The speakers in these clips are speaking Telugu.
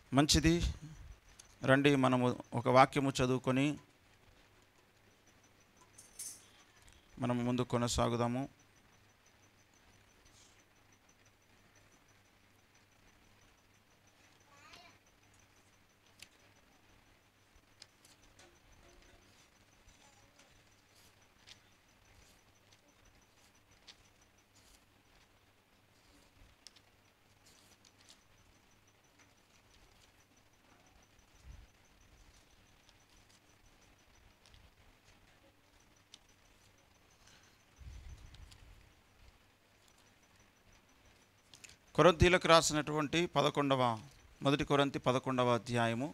మంచిది రండి మనము ఒక వాక్యము చదువుకొని మనం ముందు కొనసాగుదాము కొరంతీలకు రాసినటువంటి పదకొండవ మొదటి కొరంతి పదకొండవ అధ్యాయము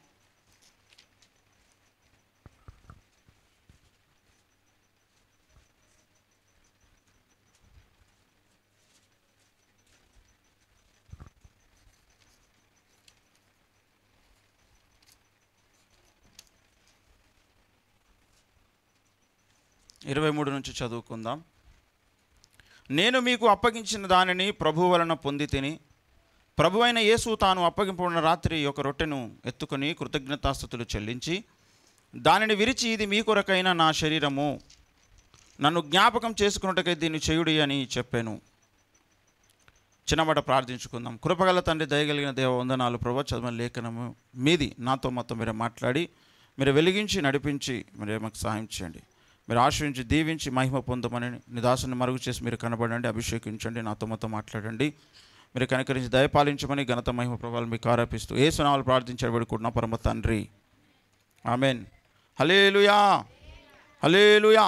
ఇరవై మూడు నుంచి చదువుకుందాం నేను మీకు అప్పగించిన దానిని ప్రభు వలన పొంది తిని ప్రభు అయిన యేసు తాను అప్పగింపబడిన రాత్రి ఒక రొట్టెను ఎత్తుకొని కృతజ్ఞతాస్థుతులు చెల్లించి దానిని విరిచి ఇది మీ కొరకైన నా శరీరము నన్ను జ్ఞాపకం చేసుకున్నట్టుకై దీన్ని చేయుడి అని చెప్పాను చిన్నమాట ప్రార్థించుకుందాం కృపగల తండ్రి దయగలిగిన దేవ వందనాలు ప్రభు చదవని లేఖనము మీది నాతో మొత్తం మీరు మాట్లాడి మీరు వెలిగించి నడిపించి మీరు మాకు సహాయం చేయండి మీరు ఆశ్రయించి దీవించి మహిమ పొందమని నిదాసుని మరుగు చేసి మీరు కనబడండి అభిషేకించండి నాతో మొత్తం మాట్లాడండి మీరు కనుకరించి దయపాలించమని ఘనత మహిమ ప్రభావాలు మీకు ఆరోపిస్తూ ఏ సునాలు ప్రార్థించాడు వేడుకుంటున్నా పరమ తండ్రి ఆమెన్ హలేలుయా హలేలుయా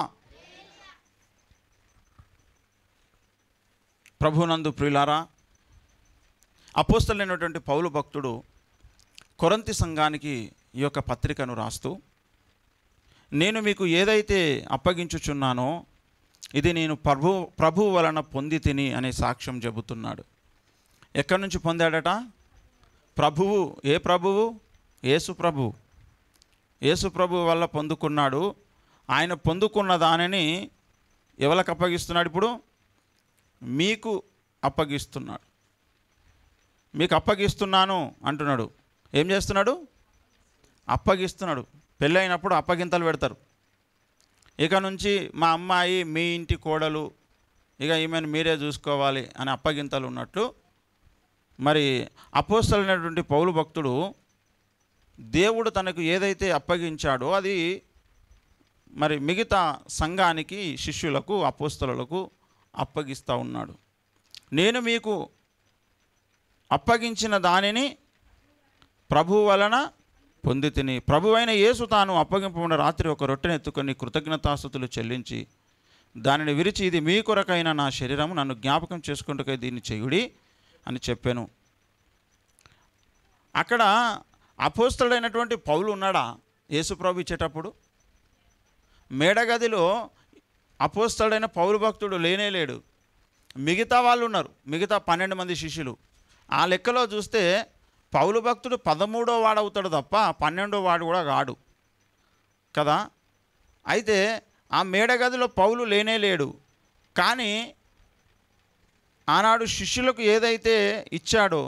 ప్రభునందు ప్రియులారా అపోస్తలైనటువంటి పౌలు భక్తుడు కొరంతి సంఘానికి ఈ యొక్క పత్రికను రాస్తూ నేను మీకు ఏదైతే అప్పగించుచున్నానో ఇది నేను ప్రభు ప్రభు వలన పొంది తిని అనే సాక్ష్యం చెబుతున్నాడు ఎక్కడి నుంచి పొందాడట ప్రభువు ఏ ప్రభువు యేసు ప్రభు యేసు ప్రభు వల్ల పొందుకున్నాడు ఆయన పొందుకున్న దానిని ఎవరికి అప్పగిస్తున్నాడు ఇప్పుడు మీకు అప్పగిస్తున్నాడు మీకు అప్పగిస్తున్నాను అంటున్నాడు ఏం చేస్తున్నాడు అప్పగిస్తున్నాడు పెళ్ళైనప్పుడు అప్పగింతలు పెడతారు ఇక నుంచి మా అమ్మాయి మీ ఇంటి కోడలు ఇక ఈమెను మీరే చూసుకోవాలి అని అప్పగింతలు ఉన్నట్లు మరి అపోస్తలైనటువంటి పౌలు భక్తుడు దేవుడు తనకు ఏదైతే అప్పగించాడో అది మరి మిగతా సంఘానికి శిష్యులకు అపోస్తలకు అప్పగిస్తూ ఉన్నాడు నేను మీకు అప్పగించిన దానిని ప్రభు వలన పొంది తిని ప్రభు అయిన యేసు తాను అప్పగింపబడిన రాత్రి ఒక రొట్టెను ఎత్తుకొని కృతజ్ఞతాస్థుతులు చెల్లించి దానిని విరిచి ఇది మీ కొరకైన నా శరీరం నన్ను జ్ఞాపకం చేసుకుంటూ దీన్ని చేయుడి అని చెప్పాను అక్కడ అపోస్తడైనటువంటి పౌలు ఉన్నాడా యేసు ప్రభు ఇచ్చేటప్పుడు మేడగదిలో అపోస్తడైన పౌరు భక్తుడు లేనే లేడు మిగతా వాళ్ళు ఉన్నారు మిగతా పన్నెండు మంది శిష్యులు ఆ లెక్కలో చూస్తే పౌలు భక్తుడు పదమూడో వాడవుతాడు తప్ప పన్నెండో వాడు కూడా కాడు కదా అయితే ఆ మేడగదిలో పౌలు లేనే లేడు కానీ ఆనాడు శిష్యులకు ఏదైతే ఇచ్చాడో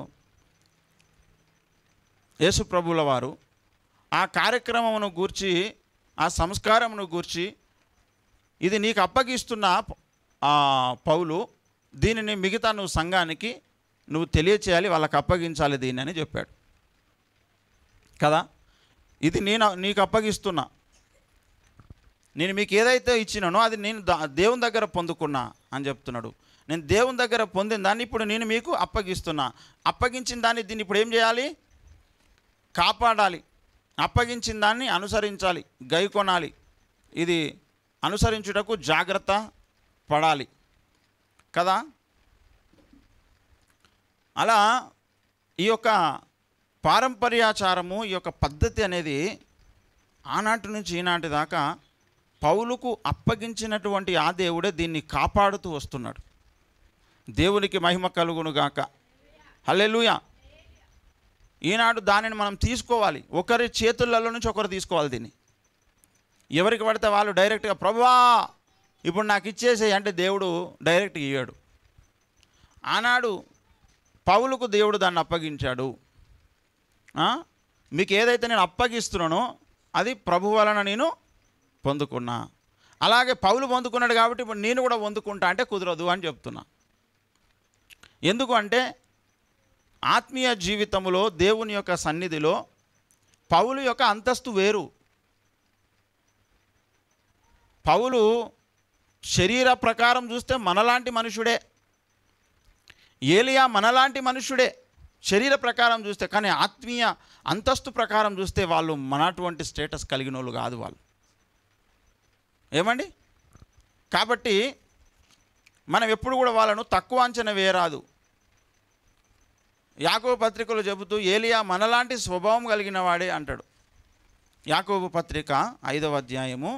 యేసు ప్రభుల వారు ఆ కార్యక్రమమును గూర్చి ఆ సంస్కారమును గూర్చి ఇది నీకు అప్పగిస్తున్న ఆ, పౌలు దీనిని మిగతా నువ్వు సంఘానికి నువ్వు తెలియచేయాలి వాళ్ళకి అప్పగించాలి దీన్ని అని చెప్పాడు కదా ఇది నేను నీకు అప్పగిస్తున్నా నేను మీకు ఏదైతే ఇచ్చినానో అది నేను దా- దేవుని దగ్గర పొందుకున్నా అని చెప్తున్నాడు నేను దేవుని దగ్గర పొందిన దాన్ని ఇప్పుడు నేను మీకు అప్పగిస్తున్నా అప్పగించిన దాన్ని దీన్ని ఇప్పుడు ఏం చేయాలి కాపాడాలి అప్పగించిన దాన్ని అనుసరించాలి గైకొనాలి ఇది అనుసరించుటకు జాగ్రత్త పడాలి కదా అలా ఈ యొక్క పారంపర్యాచారము ఈ యొక్క పద్ధతి అనేది ఆనాటి నుంచి ఈనాటి దాకా పౌలుకు అప్పగించినటువంటి ఆ దేవుడే దీన్ని కాపాడుతూ వస్తున్నాడు దేవునికి మహిమ కలుగును గాక హల్లెలూయా ఈనాడు దానిని మనం తీసుకోవాలి ఒకరి చేతులలో నుంచి ఒకరు తీసుకోవాలి దీన్ని ఎవరికి పడితే వాళ్ళు డైరెక్ట్గా ప్రభువా ఇప్పుడు నాకు ఇచ్చేసేయి అంటే దేవుడు డైరెక్ట్గా ఇయ్యాడు ఆనాడు పౌలుకు దేవుడు దాన్ని అప్పగించాడు ఆ? మీకు ఏదైతే నేను అప్పగిస్తున్నానో అది ప్రభు వలన నేను పొందుకున్నా అలాగే పౌలు పొందుకున్నాడు కాబట్టి ఇప్పుడు నేను కూడా పొందుకుంటా అంటే కుదరదు అని చెప్తున్నా ఎందుకు అంటే ఆత్మీయ జీవితంలో దేవుని యొక్క సన్నిధిలో పౌలు యొక్క అంతస్తు వేరు పౌలు శరీర ప్రకారం చూస్తే మనలాంటి మనుషుడే ఏలియా మనలాంటి మనుషుడే శరీర ప్రకారం చూస్తే కానీ ఆత్మీయ అంతస్తు ప్రకారం చూస్తే వాళ్ళు మనటువంటి స్టేటస్ కలిగిన వాళ్ళు కాదు వాళ్ళు ఏమండి కాబట్టి మనం ఎప్పుడు కూడా వాళ్ళను తక్కువ అంచనా వేయరాదు యాకోబు పత్రికలో చెబుతూ ఏలియా మనలాంటి స్వభావం కలిగిన వాడే అంటాడు యాకోబు పత్రిక ఐదవ అధ్యాయము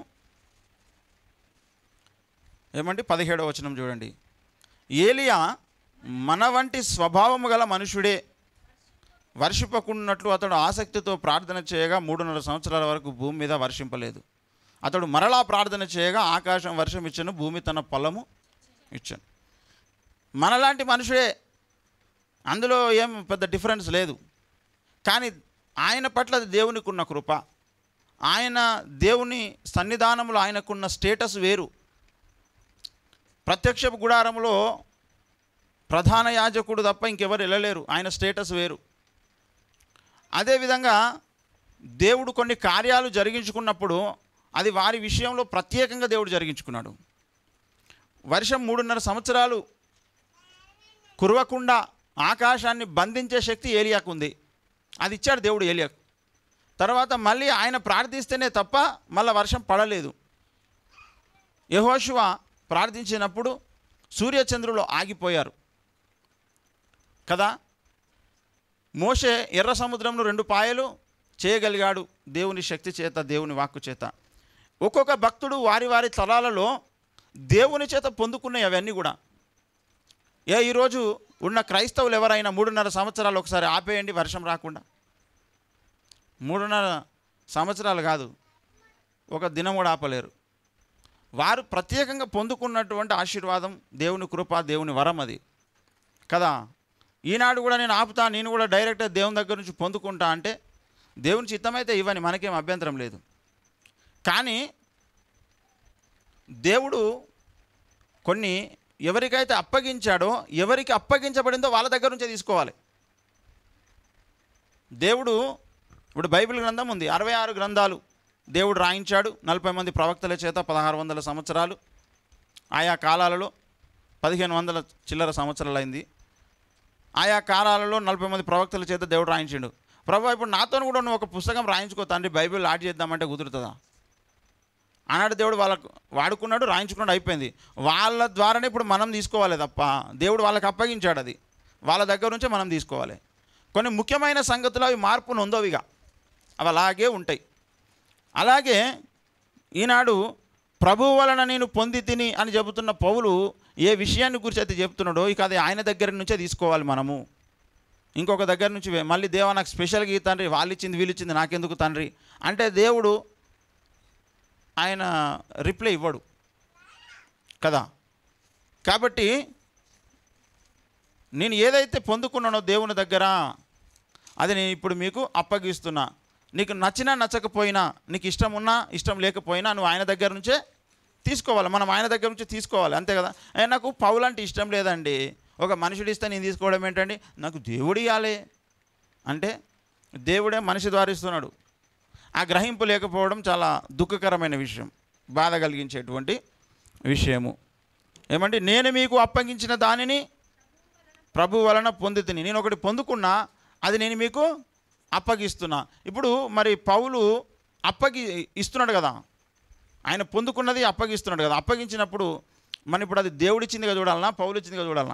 ఏమండి పదిహేడవ వచనం చూడండి ఏలియా మన వంటి స్వభావము గల మనుషుడే వర్షిపకున్నట్లు అతడు ఆసక్తితో ప్రార్థన చేయగా మూడున్నర సంవత్సరాల వరకు భూమి మీద వర్షింపలేదు అతడు మరలా ప్రార్థన చేయగా ఆకాశం వర్షం ఇచ్చను భూమి తన పొలము ఇచ్చాను మనలాంటి మనుషుడే అందులో ఏం పెద్ద డిఫరెన్స్ లేదు కానీ ఆయన పట్ల అది దేవునికి ఉన్న కృప ఆయన దేవుని సన్నిధానంలో ఆయనకున్న స్టేటస్ వేరు ప్రత్యక్ష గుడారంలో ప్రధాన యాజకుడు తప్ప ఇంకెవరు వెళ్ళలేరు ఆయన స్టేటస్ వేరు అదేవిధంగా దేవుడు కొన్ని కార్యాలు జరిగించుకున్నప్పుడు అది వారి విషయంలో ప్రత్యేకంగా దేవుడు జరిగించుకున్నాడు వర్షం మూడున్నర సంవత్సరాలు కురవకుండా ఆకాశాన్ని బంధించే శక్తి ఏలియాకు ఉంది అది ఇచ్చాడు దేవుడు ఏలియాకు తర్వాత మళ్ళీ ఆయన ప్రార్థిస్తేనే తప్ప మళ్ళీ వర్షం పడలేదు యహోశివ ప్రార్థించినప్పుడు సూర్యచంద్రులు ఆగిపోయారు కదా మోషే ఎర్ర సముద్రంలో రెండు పాయలు చేయగలిగాడు దేవుని శక్తి చేత దేవుని వాక్కు చేత ఒక్కొక్క భక్తుడు వారి వారి తలాలలో దేవుని చేత పొందుకున్నాయి అవన్నీ కూడా ఏ ఈరోజు ఉన్న క్రైస్తవులు ఎవరైనా మూడున్నర సంవత్సరాలు ఒకసారి ఆపేయండి వర్షం రాకుండా మూడున్నర సంవత్సరాలు కాదు ఒక దినం కూడా ఆపలేరు వారు ప్రత్యేకంగా పొందుకున్నటువంటి ఆశీర్వాదం దేవుని కృప దేవుని వరం అది కదా ఈనాడు కూడా నేను ఆపుతా నేను కూడా డైరెక్ట్గా దేవుని దగ్గర నుంచి పొందుకుంటా అంటే దేవుని చిత్తమైతే ఇవ్వని మనకేం అభ్యంతరం లేదు కానీ దేవుడు కొన్ని ఎవరికైతే అప్పగించాడో ఎవరికి అప్పగించబడిందో వాళ్ళ దగ్గర నుంచే తీసుకోవాలి దేవుడు ఇప్పుడు బైబిల్ గ్రంథం ఉంది అరవై ఆరు గ్రంథాలు దేవుడు రాయించాడు నలభై మంది ప్రవక్తల చేత పదహారు వందల సంవత్సరాలు ఆయా కాలాలలో పదిహేను వందల చిల్లర సంవత్సరాలు అయింది ఆయా కాలాలలో నలభై మంది ప్రవక్తల చేత దేవుడు రాయించాడు ప్రభు ఇప్పుడు నాతో కూడా నువ్వు ఒక పుస్తకం రాయించుకో తండ్రి బైబిల్ యాడ్ చేద్దామంటే కుదురుతుందా ఆనాడు దేవుడు వాళ్ళకు వాడుకున్నాడు రాయించుకున్నాడు అయిపోయింది వాళ్ళ ద్వారానే ఇప్పుడు మనం తీసుకోవాలి తప్ప దేవుడు వాళ్ళకి అప్పగించాడు అది వాళ్ళ దగ్గర నుంచే మనం తీసుకోవాలి కొన్ని ముఖ్యమైన సంగతులు అవి మార్పు నొందవిగా అవి అలాగే ఉంటాయి అలాగే ఈనాడు ప్రభువు వలన నేను పొంది తిని అని చెబుతున్న పౌలు ఏ విషయాన్ని గురించి అయితే చెప్తున్నాడో ఇక అది ఆయన దగ్గర నుంచే తీసుకోవాలి మనము ఇంకొక దగ్గర నుంచి వే- మళ్ళీ దేవా నాకు స్పెషల్గా ఈ తండ్రి వాళ్ళు ఇచ్చింది వీళ్ళు ఇచ్చింది నాకెందుకు తండ్రి అంటే దేవుడు ఆయన రిప్లై ఇవ్వడు కదా కాబట్టి నేను ఏదైతే పొందుకున్నానో దేవుని దగ్గర అది నేను ఇప్పుడు మీకు అప్పగిస్తున్నా నీకు నచ్చినా నచ్చకపోయినా నీకు ఇష్టం ఉన్నా ఇష్టం లేకపోయినా నువ్వు ఆయన దగ్గర నుంచే తీసుకోవాలి మనం ఆయన దగ్గర నుంచి తీసుకోవాలి అంతే కదా ఏ నాకు పౌలు అంటే ఇష్టం లేదండి ఒక మనుషుడు ఇస్తే నేను తీసుకోవడం ఏంటండి నాకు దేవుడు ఇవ్వాలి అంటే దేవుడే మనిషి ద్వారా ఇస్తున్నాడు ఆ గ్రహింపు లేకపోవడం చాలా దుఃఖకరమైన విషయం బాధ కలిగించేటువంటి విషయము ఏమంటే నేను మీకు అప్పగించిన దానిని ప్రభు వలన పొందితిని నేను ఒకటి పొందుకున్నా అది నేను మీకు అప్పగిస్తున్నా ఇప్పుడు మరి పౌలు అప్పగి ఇస్తున్నాడు కదా ఆయన పొందుకున్నది అప్పగిస్తున్నాడు కదా అప్పగించినప్పుడు మన ఇప్పుడు అది దేవుడిచ్చిందిగా చూడాలనా పౌలు ఇచ్చిందిగా చూడాలనా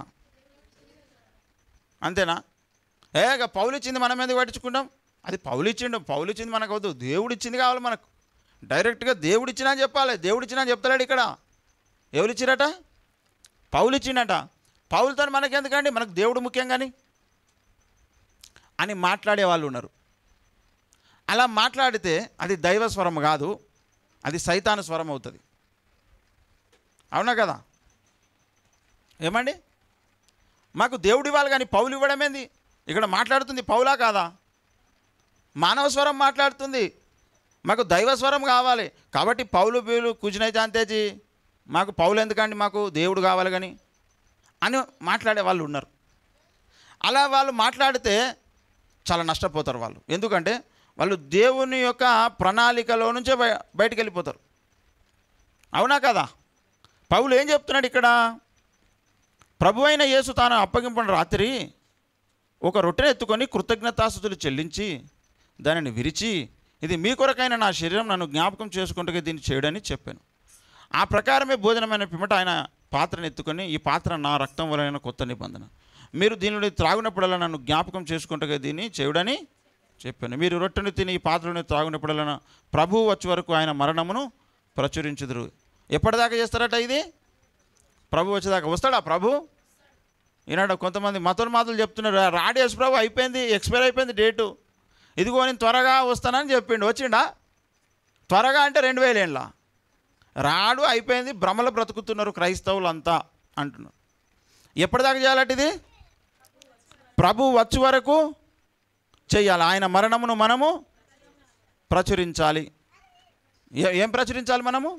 అంతేనా ఏ ఇక పౌలు ఇచ్చింది మనం ఎందుకు పట్టించుకుంటాం అది పౌలు ఇచ్చిండు పౌలు ఇచ్చింది మనకు వద్దు దేవుడు ఇచ్చింది కావాలి మనకు డైరెక్ట్గా దేవుడు ఇచ్చినా చెప్పాలి దేవుడు ఇచ్చినా చెప్తాడు ఇక్కడ ఎవరు ఇచ్చిరట పౌలు ఇచ్చిండట పౌలతో మనకెందుకండి మనకు దేవుడు ముఖ్యం కానీ అని మాట్లాడే వాళ్ళు ఉన్నారు అలా మాట్లాడితే అది దైవ స్వరం కాదు అది సైతాను స్వరం అవుతుంది అవునా కదా ఏమండి మాకు దేవుడు ఇవ్వాలి కానీ పౌలు ఇవ్వడం ఏంది ఇక్కడ మాట్లాడుతుంది పౌలా కాదా మానవ స్వరం మాట్లాడుతుంది మాకు దైవ స్వరం కావాలి కాబట్టి పౌలు పీలు కుజినై జాంతేజీ మాకు పౌలు ఎందుకండి మాకు దేవుడు కావాలి కానీ అని మాట్లాడే వాళ్ళు ఉన్నారు అలా వాళ్ళు మాట్లాడితే చాలా నష్టపోతారు వాళ్ళు ఎందుకంటే వాళ్ళు దేవుని యొక్క ప్రణాళికలో నుంచే బయ బయటికి వెళ్ళిపోతారు అవునా కదా పౌలు ఏం చెప్తున్నాడు ఇక్కడ ప్రభు అయిన యేసు తాను అప్పగింపడిన రాత్రి ఒక రొట్టెను ఎత్తుకొని కృతజ్ఞతాస్థుతులు చెల్లించి దానిని విరిచి ఇది మీ కొరకైన నా శరీరం నన్ను జ్ఞాపకం చేసుకుంటే దీన్ని చేయడని చెప్పాను ఆ ప్రకారమే భోజనమైన పిమ్మట ఆయన పాత్రను ఎత్తుకొని ఈ పాత్ర నా రక్తం వలన కొత్త నిబంధన మీరు దీనిని త్రాగునప్పుడల్లా నన్ను జ్ఞాపకం చేసుకుంటే దీన్ని చేయడని చెప్పాను మీరు రొట్టెను తిని ఈ పాత్రను త్రాగునప్పుడల్లా ప్రభువు వచ్చే వరకు ఆయన మరణమును ప్రచురించుదురు ఎప్పటిదాకా చేస్తారట ఇది ప్రభు వచ్చేదాకా వస్తాడా ప్రభు ఈనాడు కొంతమంది మతలు మాటలు చెప్తున్నారు రాడి యేసు ప్రభు అయిపోయింది ఎక్స్పైర్ అయిపోయింది డేటు ఇదిగో నేను త్వరగా వస్తానని చెప్పిండు వచ్చిండా త్వరగా అంటే రెండు వేల ఏండ్ల రాడు అయిపోయింది భ్రమలు బ్రతుకుతున్నారు క్రైస్తవులు అంతా అంటున్నారు ఎప్పటిదాకా చేయాలట ఇది ప్రభు వచ్చే వరకు చెయ్యాలి ఆయన మరణమును మనము ప్రచురించాలి ఏ- ఏం ప్రచురించాలి మనము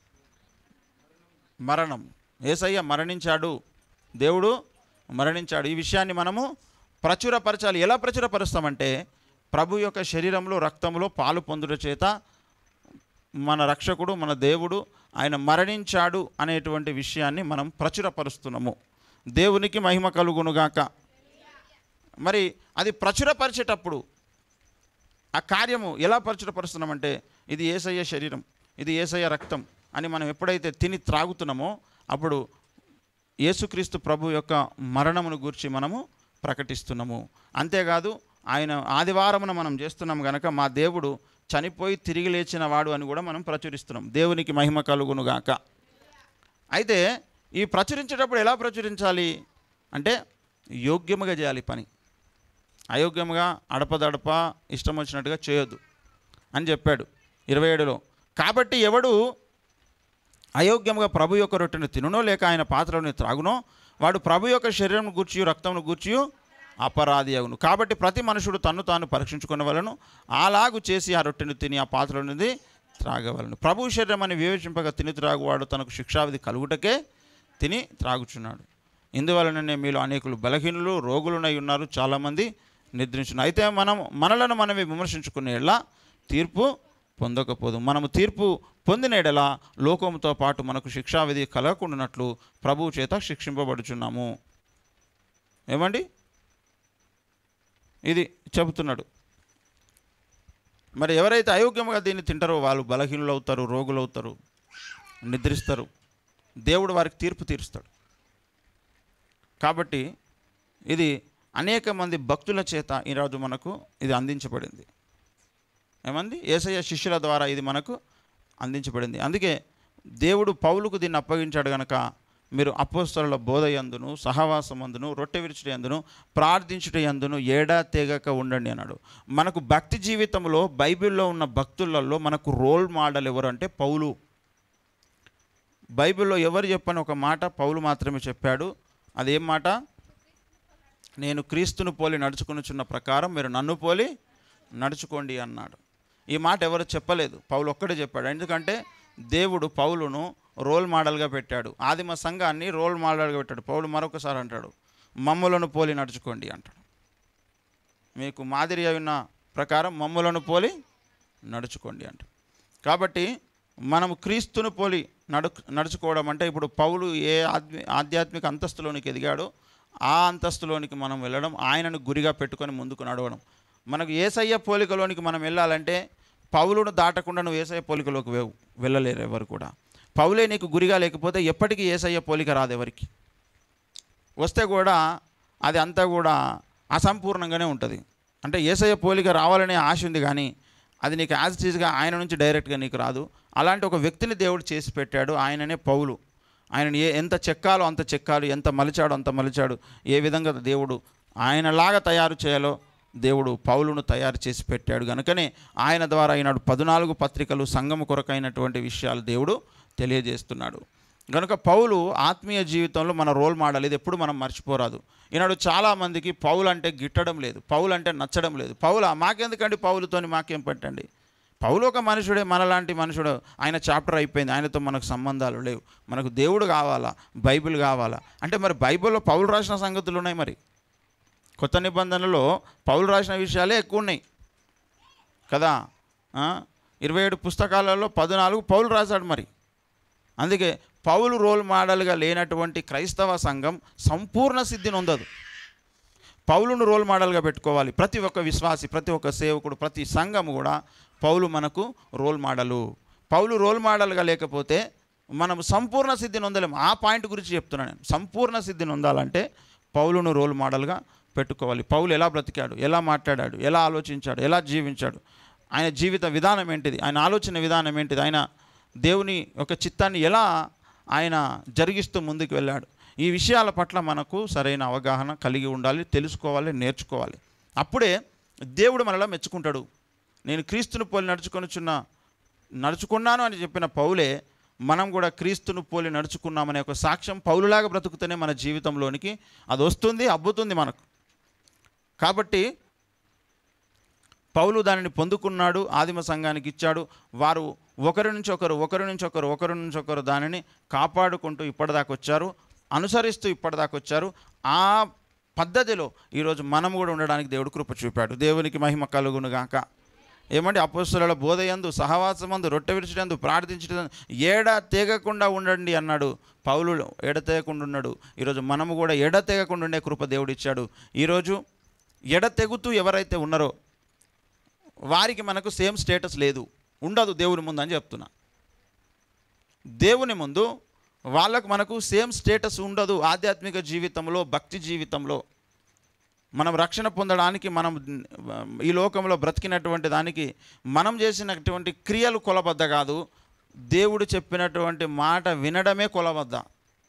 మరణం ఏసయ్య మరణించాడు దేవుడు మరణించాడు ఈ విషయాన్ని మనము ప్రచురపరచాలి ఎలా ప్రచురపరుస్తామంటే ప్రభు యొక్క శరీరంలో రక్తంలో పాలు పొందుట చేత మన రక్షకుడు మన దేవుడు ఆయన మరణించాడు అనేటువంటి విషయాన్ని మనం ప్రచురపరుస్తున్నాము దేవునికి మహిమ కలుగునుగాక మరి అది ప్రచురపరిచేటప్పుడు ఆ కార్యము ఎలా ప్రచురపరుస్తున్నామంటే ఇది ఏసయ్య శరీరం ఇది ఏసయ్య రక్తం అని మనం ఎప్పుడైతే తిని త్రాగుతున్నామో అప్పుడు యేసుక్రీస్తు ప్రభు యొక్క మరణమును గురించి మనము ప్రకటిస్తున్నాము అంతేకాదు ఆయన ఆదివారమున మనం చేస్తున్నాం గనక మా దేవుడు చనిపోయి తిరిగి లేచిన వాడు అని కూడా మనం ప్రచురిస్తున్నాం దేవునికి మహిమ కలుగునుగాక అయితే ఈ ప్రచురించేటప్పుడు ఎలా ప్రచురించాలి అంటే యోగ్యముగా చేయాలి ఈ పని అయోగ్యముగా అడపదడప ఇష్టం వచ్చినట్టుగా చేయొద్దు అని చెప్పాడు ఇరవై ఏడులో కాబట్టి ఎవడు అయోగ్యముగా ప్రభు యొక్క రొట్టెను తినునో లేక ఆయన పాత్రను త్రాగునో వాడు ప్రభు యొక్క శరీరం గూర్చి రక్తమును గూర్చి అపరాధి అగును కాబట్టి ప్రతి మనుషుడు తన్ను తాను పరీక్షించుకున్న వలను అలాగు చేసి ఆ రొట్టెను తిని ఆ పాత్ర నుండి త్రాగవలను ప్రభు శరీరం అని వివేచింపగా తిని త్రాగువాడు తనకు శిక్షావిధి కలుగుటకే తిని త్రాగుచున్నాడు ఇందువలననే మీలో అనేకులు బలహీనులు రోగులునై ఉన్నారు చాలామంది నిద్రించున్నారు అయితే మనం మనలను మనమే విమర్శించుకునేలా తీర్పు పొందకపోదు మనము తీర్పు పొందినేడలా లోకంతో పాటు మనకు శిక్షావిధి కలగకుండానట్లు ప్రభువు చేత శిక్షింపబడుచున్నాము ఏమండి ఇది చెబుతున్నాడు మరి ఎవరైతే అయోగ్యంగా దీన్ని తింటారో వాళ్ళు బలహీనులు అవుతారు రోగులు అవుతారు నిద్రిస్తారు దేవుడు వారికి తీర్పు తీరుస్తాడు కాబట్టి ఇది అనేక మంది భక్తుల చేత ఈరోజు మనకు ఇది అందించబడింది ఏమంది ఏసయ్య శిష్యుల ద్వారా ఇది మనకు అందించబడింది అందుకే దేవుడు పౌలుకు దీన్ని అప్పగించాడు గనక మీరు అపోస్తల బోధ యందును సహవాసమందును రొట్టె విరుచుట యందును ప్రార్థించుట యందును ఏడా తెగక ఉండండి అన్నాడు మనకు భక్తి జీవితంలో బైబిల్లో ఉన్న భక్తులలో మనకు రోల్ మోడల్ ఎవరు అంటే పౌలు బైబిల్లో ఎవరు చెప్పని ఒక మాట పౌలు మాత్రమే చెప్పాడు అదేం మాట నేను క్రీస్తును పోలి నడుచుకునిచున్న ప్రకారం మీరు నన్ను పోలి నడుచుకోండి అన్నాడు ఈ మాట ఎవరు చెప్పలేదు పౌలు ఒక్కడే చెప్పాడు ఎందుకంటే దేవుడు పౌలును రోల్ మోడల్గా పెట్టాడు ఆదిమ సంఘాన్ని రోల్ మోడల్గా పెట్టాడు పౌలు మరొకసారి అంటాడు మమ్ములను పోలి నడుచుకోండి అంటాడు మీకు మాదిరి అయిన ప్రకారం మమ్ములను పోలి నడుచుకోండి అంట కాబట్టి మనము క్రీస్తును పోలి నడు నడుచుకోవడం అంటే ఇప్పుడు పౌలు ఏ ఆధ్య ఆధ్యాత్మిక అంతస్తులోనికి ఎదిగాడో ఆ అంతస్తులోనికి మనం వెళ్ళడం ఆయనను గురిగా పెట్టుకొని ముందుకు నడవడం మనకు ఏసయ్య పోలికలోనికి మనం వెళ్ళాలంటే పౌలును దాటకుండా నువ్వు ఏసయ్య పోలికలోకి వె- వెళ్ళలేరు ఎవరు కూడా పౌలే నీకు గురిగా లేకపోతే ఎప్పటికీ ఏసయ్య పోలిక రాదు ఎవరికి వస్తే కూడా అది అంతా కూడా అసంపూర్ణంగానే ఉంటుంది అంటే ఏసయ్య పోలిక రావాలనే ఆశ ఉంది కానీ అది నీకు యాజ్ టీజ్గా ఆయన నుంచి డైరెక్ట్గా నీకు రాదు అలాంటి ఒక వ్యక్తిని దేవుడు చేసి పెట్టాడు ఆయననే పౌలు ఆయనని ఏ ఎంత చెక్కాలో అంత చెక్కాలు ఎంత మలిచాడో అంత మలిచాడు ఏ విధంగా దేవుడు ఆయనలాగా తయారు చేయాలో దేవుడు పౌలును తయారు చేసి పెట్టాడు కనుకనే ఆయన ద్వారా ఈనాడు పద్నాలుగు పత్రికలు సంఘము కొరకైనటువంటి విషయాలు దేవుడు తెలియజేస్తున్నాడు కనుక పౌలు ఆత్మీయ జీవితంలో మన రోల్ మోడల్ ఇది ఎప్పుడు మనం మర్చిపోరాదు ఈనాడు చాలామందికి పౌలు అంటే గిట్టడం లేదు పౌలు అంటే నచ్చడం లేదు పౌల మాకెందుకండి పౌలుతోని మాకేం పెట్టండి పౌలు ఒక మనుషుడే మనలాంటి మనుషుడు ఆయన చాప్టర్ అయిపోయింది ఆయనతో మనకు సంబంధాలు లేవు మనకు దేవుడు కావాలా బైబిల్ కావాలా అంటే మరి బైబిల్లో పౌలు రాసిన సంగతులు ఉన్నాయి మరి కొత్త నిబంధనలో పౌలు రాసిన విషయాలే ఎక్కువ ఉన్నాయి కదా ఆ? ఇరవై ఏడు పుస్తకాలలో పద్నాలుగు పౌలు రాశాడు మరి అందుకే పౌలు రోల్ మోడల్గా లేనటువంటి క్రైస్తవ సంఘం సంపూర్ణ సిద్ధిని ఉండదు పౌలును రోల్ మోడల్గా పెట్టుకోవాలి ప్రతి ఒక్క విశ్వాసి ప్రతి ఒక్క సేవకుడు ప్రతి సంఘం కూడా పౌలు మనకు రోల్ మోడలు పౌలు రోల్ మోడల్గా లేకపోతే మనం సంపూర్ణ సిద్ధిని పొందలేము ఆ పాయింట్ గురించి చెప్తున్నాను నేను సంపూర్ణ సిద్ధిని పొందాలంటే పౌలును రోల్ మోడల్గా పెట్టుకోవాలి పౌలు ఎలా బ్రతికాడు ఎలా మాట్లాడాడు ఎలా ఆలోచించాడు ఎలా జీవించాడు ఆయన జీవిత విధానం ఏంటిది ఆయన ఆలోచన విధానం ఏంటిది ఆయన దేవుని యొక్క చిత్తాన్ని ఎలా ఆయన జరిగిస్తూ ముందుకు వెళ్ళాడు ఈ విషయాల పట్ల మనకు సరైన అవగాహన కలిగి ఉండాలి తెలుసుకోవాలి నేర్చుకోవాలి అప్పుడే దేవుడు మనలో మెచ్చుకుంటాడు నేను క్రీస్తును పోలి నడుచుకొనుచున్న నడుచుకున్నాను అని చెప్పిన పౌలే మనం కూడా క్రీస్తును పోలి నడుచుకున్నామనే ఒక సాక్ష్యం పౌలులాగా బ్రతుకుతూనే మన జీవితంలోనికి అది వస్తుంది అబ్బుతుంది మనకు కాబట్టి పౌలు దానిని పొందుకున్నాడు ఆదిమ సంఘానికి ఇచ్చాడు వారు ఒకరి నుంచి ఒకరు ఒకరి నుంచి ఒకరు ఒకరి నుంచి ఒకరు దానిని కాపాడుకుంటూ ఇప్పటిదాకా వచ్చారు అనుసరిస్తూ ఇప్పటిదాకా వచ్చారు ఆ పద్ధతిలో ఈరోజు మనం కూడా ఉండడానికి దేవుడు కృప చూపాడు దేవునికి మహిమ కలుగును గాక ఏమంటే అపోస్తుల బోధయందు సహవాసమందు రొట్టె విరిచడందు ప్రార్థించడం ఏడ తెగకుండా ఉండండి అన్నాడు పౌలు ఎడ తెగకుండా ఉన్నాడు ఈరోజు మనము కూడా ఎడ తెగకుండా ఉండే కృప దేవుడు ఇచ్చాడు ఈరోజు ఎడ తెగుతూ ఎవరైతే ఉన్నారో వారికి మనకు సేమ్ స్టేటస్ లేదు ఉండదు దేవుని ముందు అని చెప్తున్నా దేవుని ముందు వాళ్ళకు మనకు సేమ్ స్టేటస్ ఉండదు ఆధ్యాత్మిక జీవితంలో భక్తి జీవితంలో మనం రక్షణ పొందడానికి మనం ఈ లోకంలో బ్రతికినటువంటి దానికి మనం చేసినటువంటి క్రియలు కొలబద్ద కాదు దేవుడు చెప్పినటువంటి మాట వినడమే కొలబద్ద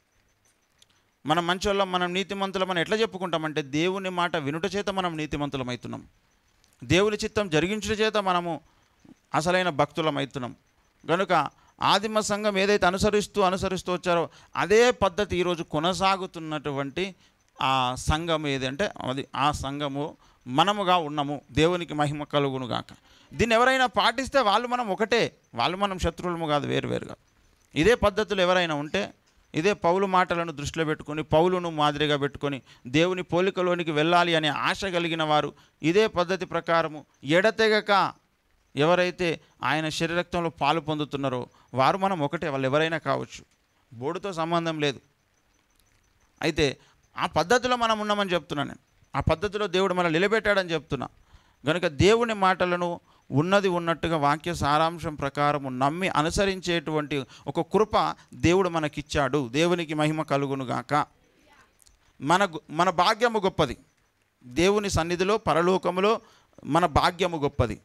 మనం మంచోళ్ళం మనం నీతిమంతులం మనం ఎట్లా చెప్పుకుంటామంటే దేవుని మాట వినుట చేత మనం నీతిమంతులం అవుతున్నాం దేవుని చిత్తం జరిగించుట చేత మనము అసలైన భక్తులం అవుతున్నాం కనుక ఆదిమ సంఘం ఏదైతే అనుసరిస్తూ అనుసరిస్తూ వచ్చారో అదే పద్ధతి ఈరోజు కొనసాగుతున్నటువంటి ఆ సంఘం ఏదంటే అది ఆ సంఘము మనముగా ఉన్నాము దేవునికి మహిమ కలుగును గాక దీన్ని ఎవరైనా పాటిస్తే వాళ్ళు మనం ఒకటే వాళ్ళు మనం శత్రువులము కాదు వేరు వేరుగా ఇదే పద్ధతులు ఎవరైనా ఉంటే ఇదే పౌలు మాటలను దృష్టిలో పెట్టుకొని పౌలును మాదిరిగా పెట్టుకొని దేవుని పోలికలోనికి వెళ్ళాలి అనే ఆశ కలిగిన వారు ఇదే పద్ధతి ప్రకారము ఎడతెగక ఎవరైతే ఆయన శరీరక్తంలో పాలు పొందుతున్నారో వారు మనం ఒకటే వాళ్ళు ఎవరైనా కావచ్చు బోర్డుతో సంబంధం లేదు అయితే ఆ పద్ధతిలో మనం ఉన్నామని చెప్తున్నాను నేను ఆ పద్ధతిలో దేవుడు మనం నిలబెట్టాడని చెప్తున్నా కనుక దేవుని మాటలను ఉన్నది ఉన్నట్టుగా వాక్య సారాంశం ప్రకారము నమ్మి అనుసరించేటువంటి ఒక కృప దేవుడు మనకిచ్చాడు దేవునికి మహిమ కలుగునుగాక మన గు- మన భాగ్యము గొప్పది దేవుని సన్నిధిలో పరలోకములో మన భాగ్యము గొప్పది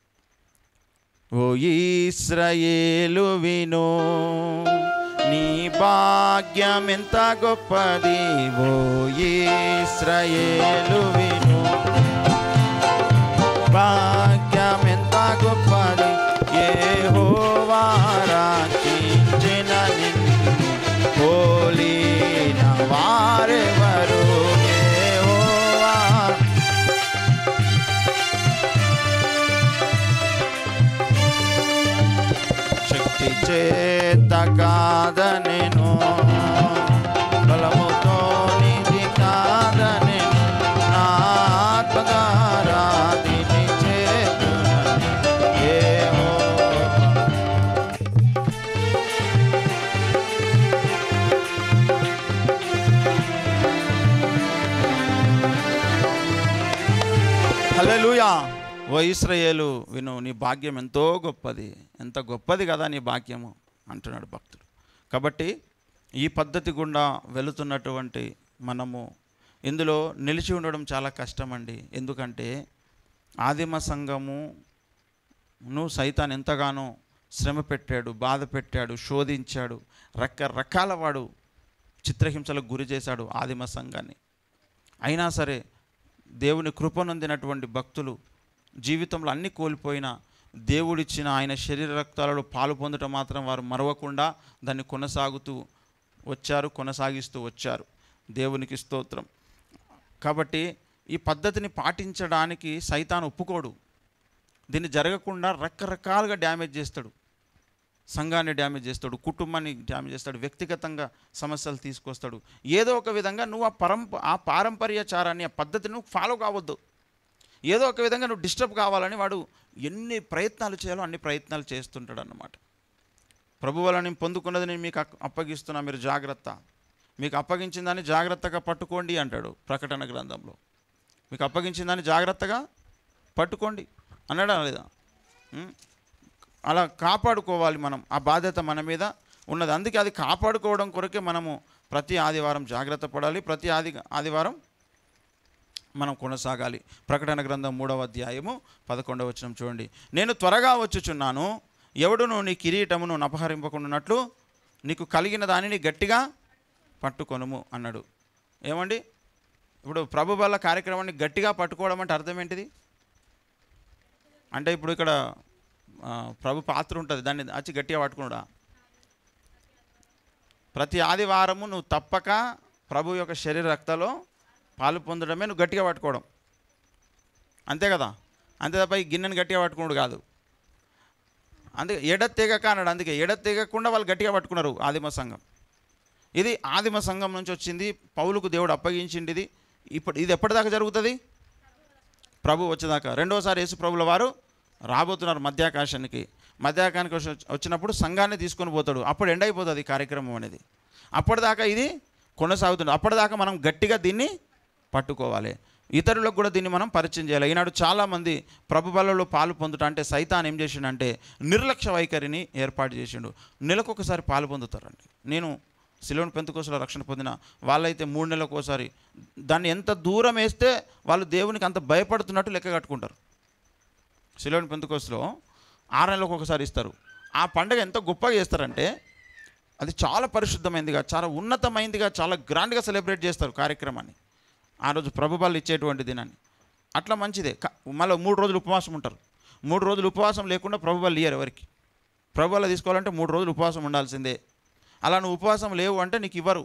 ఓ ఇస్రాయేలు విను నీ భాగ్యం ఎంత గొప్పది ఓ ఇస్రాయేలు విను భాగ్యం ఎంత గొప్పది యెహోవా రక్షించిన నిన్ను పోలిన వారెవరు యెహోవా శక్తి చేత కాదనెను బలముతో నిధి కాదనెను నా ఆత్మగారాధిని చేతునని యెహోవా హల్లెలూయా ఓ ఇస్రాయేలు విను నీ భాగ్యం ఎంతో గొప్పది ఎంత గొప్పది కదా నీ భాగ్యము అంటున్నాడు భక్తుడు కాబట్టి ఈ పద్ధతి గుండా వెళుతున్నటువంటి మనము ఇందులో నిలిచి ఉండడం చాలా కష్టమండి ఎందుకంటే ఆదిమ సంఘము ను సైతాన్ ఎంతగానో శ్రమ పెట్టాడు బాధ పెట్టాడు శోధించాడు రకరకాల వాడు చిత్రహింసలకు గురి చేశాడు ఆదిమ సంఘాన్ని అయినా సరే దేవుని కృపనొందినటువంటి భక్తులు జీవితంలో అన్ని కోల్పోయినా దేవుడిచ్చిన ఆయన శరీర రక్తాలలో పాలు పొందటం మాత్రం వారు మరవకుండా దాన్ని కొనసాగుతూ వచ్చారు కొనసాగిస్తూ వచ్చారు దేవునికి స్తోత్రం కాబట్టి ఈ పద్ధతిని పాటించడానికి సైతాన్ ఒప్పుకోడు దీన్ని జరగకుండా రకరకాలుగా డ్యామేజ్ చేస్తాడు సంఘాన్ని డ్యామేజ్ చేస్తాడు కుటుంబాన్ని డ్యామేజ్ చేస్తాడు వ్యక్తిగతంగా సమస్యలు తీసుకొస్తాడు ఏదో ఒక విధంగా నువ్వు ఆ పరంప ఆ పారంపర్యాచారాన్ని ఆ పద్ధతిని నువ్వు ఫాలో కావద్దు ఏదో ఒక విధంగా నువ్వు డిస్టర్బ్ కావాలని వాడు ఎన్ని ప్రయత్నాలు చేయాలో అన్ని ప్రయత్నాలు చేస్తుంటాడు అన్నమాట ప్రభు వల్ల నేను పొందుకున్నది నేను మీకు అక్- అప్పగిస్తున్నా మీరు జాగ్రత్త మీకు అప్పగించిన దాన్ని జాగ్రత్తగా పట్టుకోండి అంటాడు ప్రకటన గ్రంథంలో మీకు అప్పగించిన దాన్ని జాగ్రత్తగా పట్టుకోండి అన్నాడా లేదా ఉం? అలా కాపాడుకోవాలి మనం ఆ బాధ్యత మన మీద ఉన్నది అందుకే అది కాపాడుకోవడం కొరకే మనము ప్రతి ఆదివారం జాగ్రత్త పడాలి ప్రతి ఆది ఆదివారం మనం కొనసాగాలి ప్రకటన గ్రంథం మూడవ అధ్యాయము పదకొండవ వచనం చూడండి నేను త్వరగా వచ్చుచున్నాను ఎవడును నీ కిరీటమును అపహరింపకుండానట్లు నీకు కలిగిన దానిని గట్టిగా పట్టుకొనుము అన్నాడు ఏమండి ఇప్పుడు ప్రభు వల్ల కార్యక్రమాన్ని గట్టిగా పట్టుకోవడం అంటే అర్థం ఏంటిది అంటే ఇప్పుడు ఇక్కడ ఆ, ప్రభు పాత్ర ఉంటుంది దాన్ని వచ్చి గట్టిగా పట్టుకున్నాడా ప్రతి ఆదివారము నువ్వు తప్పక ప్రభు యొక్క శరీర రక్తలో పాలు పొందడమే నువ్వు గట్టిగా పట్టుకోవడం అంతే కదా అంతే తప్ప ఈ గిన్నెని గట్టిగా పట్టుకున్నాడు కాదు అందుకే ఎడ తెగక అన్నాడు అందుకే ఎడ తెగకుండా వాళ్ళు గట్టిగా పట్టుకున్నారు ఆదిమ సంఘం ఇది ఆదిమ సంఘం నుంచి వచ్చింది పౌలుకు దేవుడు అప్పగించింది ఇది ఇప్పుడు ఇది ఎప్పటిదాకా జరుగుతుంది ప్రభు వచ్చేదాకా రెండోసారి యేసు ప్రభుల వారు రాబోతున్నారు మధ్యాకాశానికి మధ్యాకాశానికి వచ్చి- వచ్చినప్పుడు సంఘాన్ని తీసుకొని పోతాడు అప్పుడు ఎండ్ అయిపోతుంది ఈ కార్యక్రమం అనేది అప్పటిదాకా ఇది కొనసాగుతుంది అప్పటిదాకా మనం గట్టిగా దీన్ని పట్టుకోవాలి ఇతరులకు కూడా దీన్ని మనం పరిచయం చేయాలి ఈనాడు చాలామంది ప్రభు బలలో పాలు పొందుట అంటే సైతాన్ ఏం చేసిండంటే నిర్లక్ష్య వైఖరిని ఏర్పాటు చేసిండు నెలకొకసారి పాలు పొందుతారండి నేను సిలోన్ పెంతుకోసలో రక్షణ పొందిన వాళ్ళైతే మూడు నెలలకు ఒకసారి దాన్ని ఎంత దూరం వేస్తే వాళ్ళు దేవునికి అంత భయపడుతున్నట్టు లెక్క కట్టుకుంటారు సిలోన్ పెంతుకోసలో ఆరు నెలలకు ఒకసారి ఇస్తారు ఆ పండుగ ఎంత గొప్పగా చేస్తారంటే అది చాలా పరిశుద్ధమైనదిగా చాలా ఉన్నతమైనదిగా చాలా గ్రాండ్గా సెలబ్రేట్ చేస్తారు కార్యక్రమాన్ని ఆ రోజు ప్రభుబాలు ఇచ్చేటువంటి దినాన్ని అట్లా మంచిదే క- మళ్ళీ మూడు రోజులు ఉపవాసం ఉంటారు మూడు రోజులు ఉపవాసం లేకుండా ప్రభుబాలు ఇయ్యరు ఎవరికి ప్రభుబాలు తీసుకోవాలంటే మూడు రోజులు ఉపవాసం ఉండాల్సిందే అలా నువ్వు ఉపవాసం లేవు అంటే నీకు ఇవ్వరు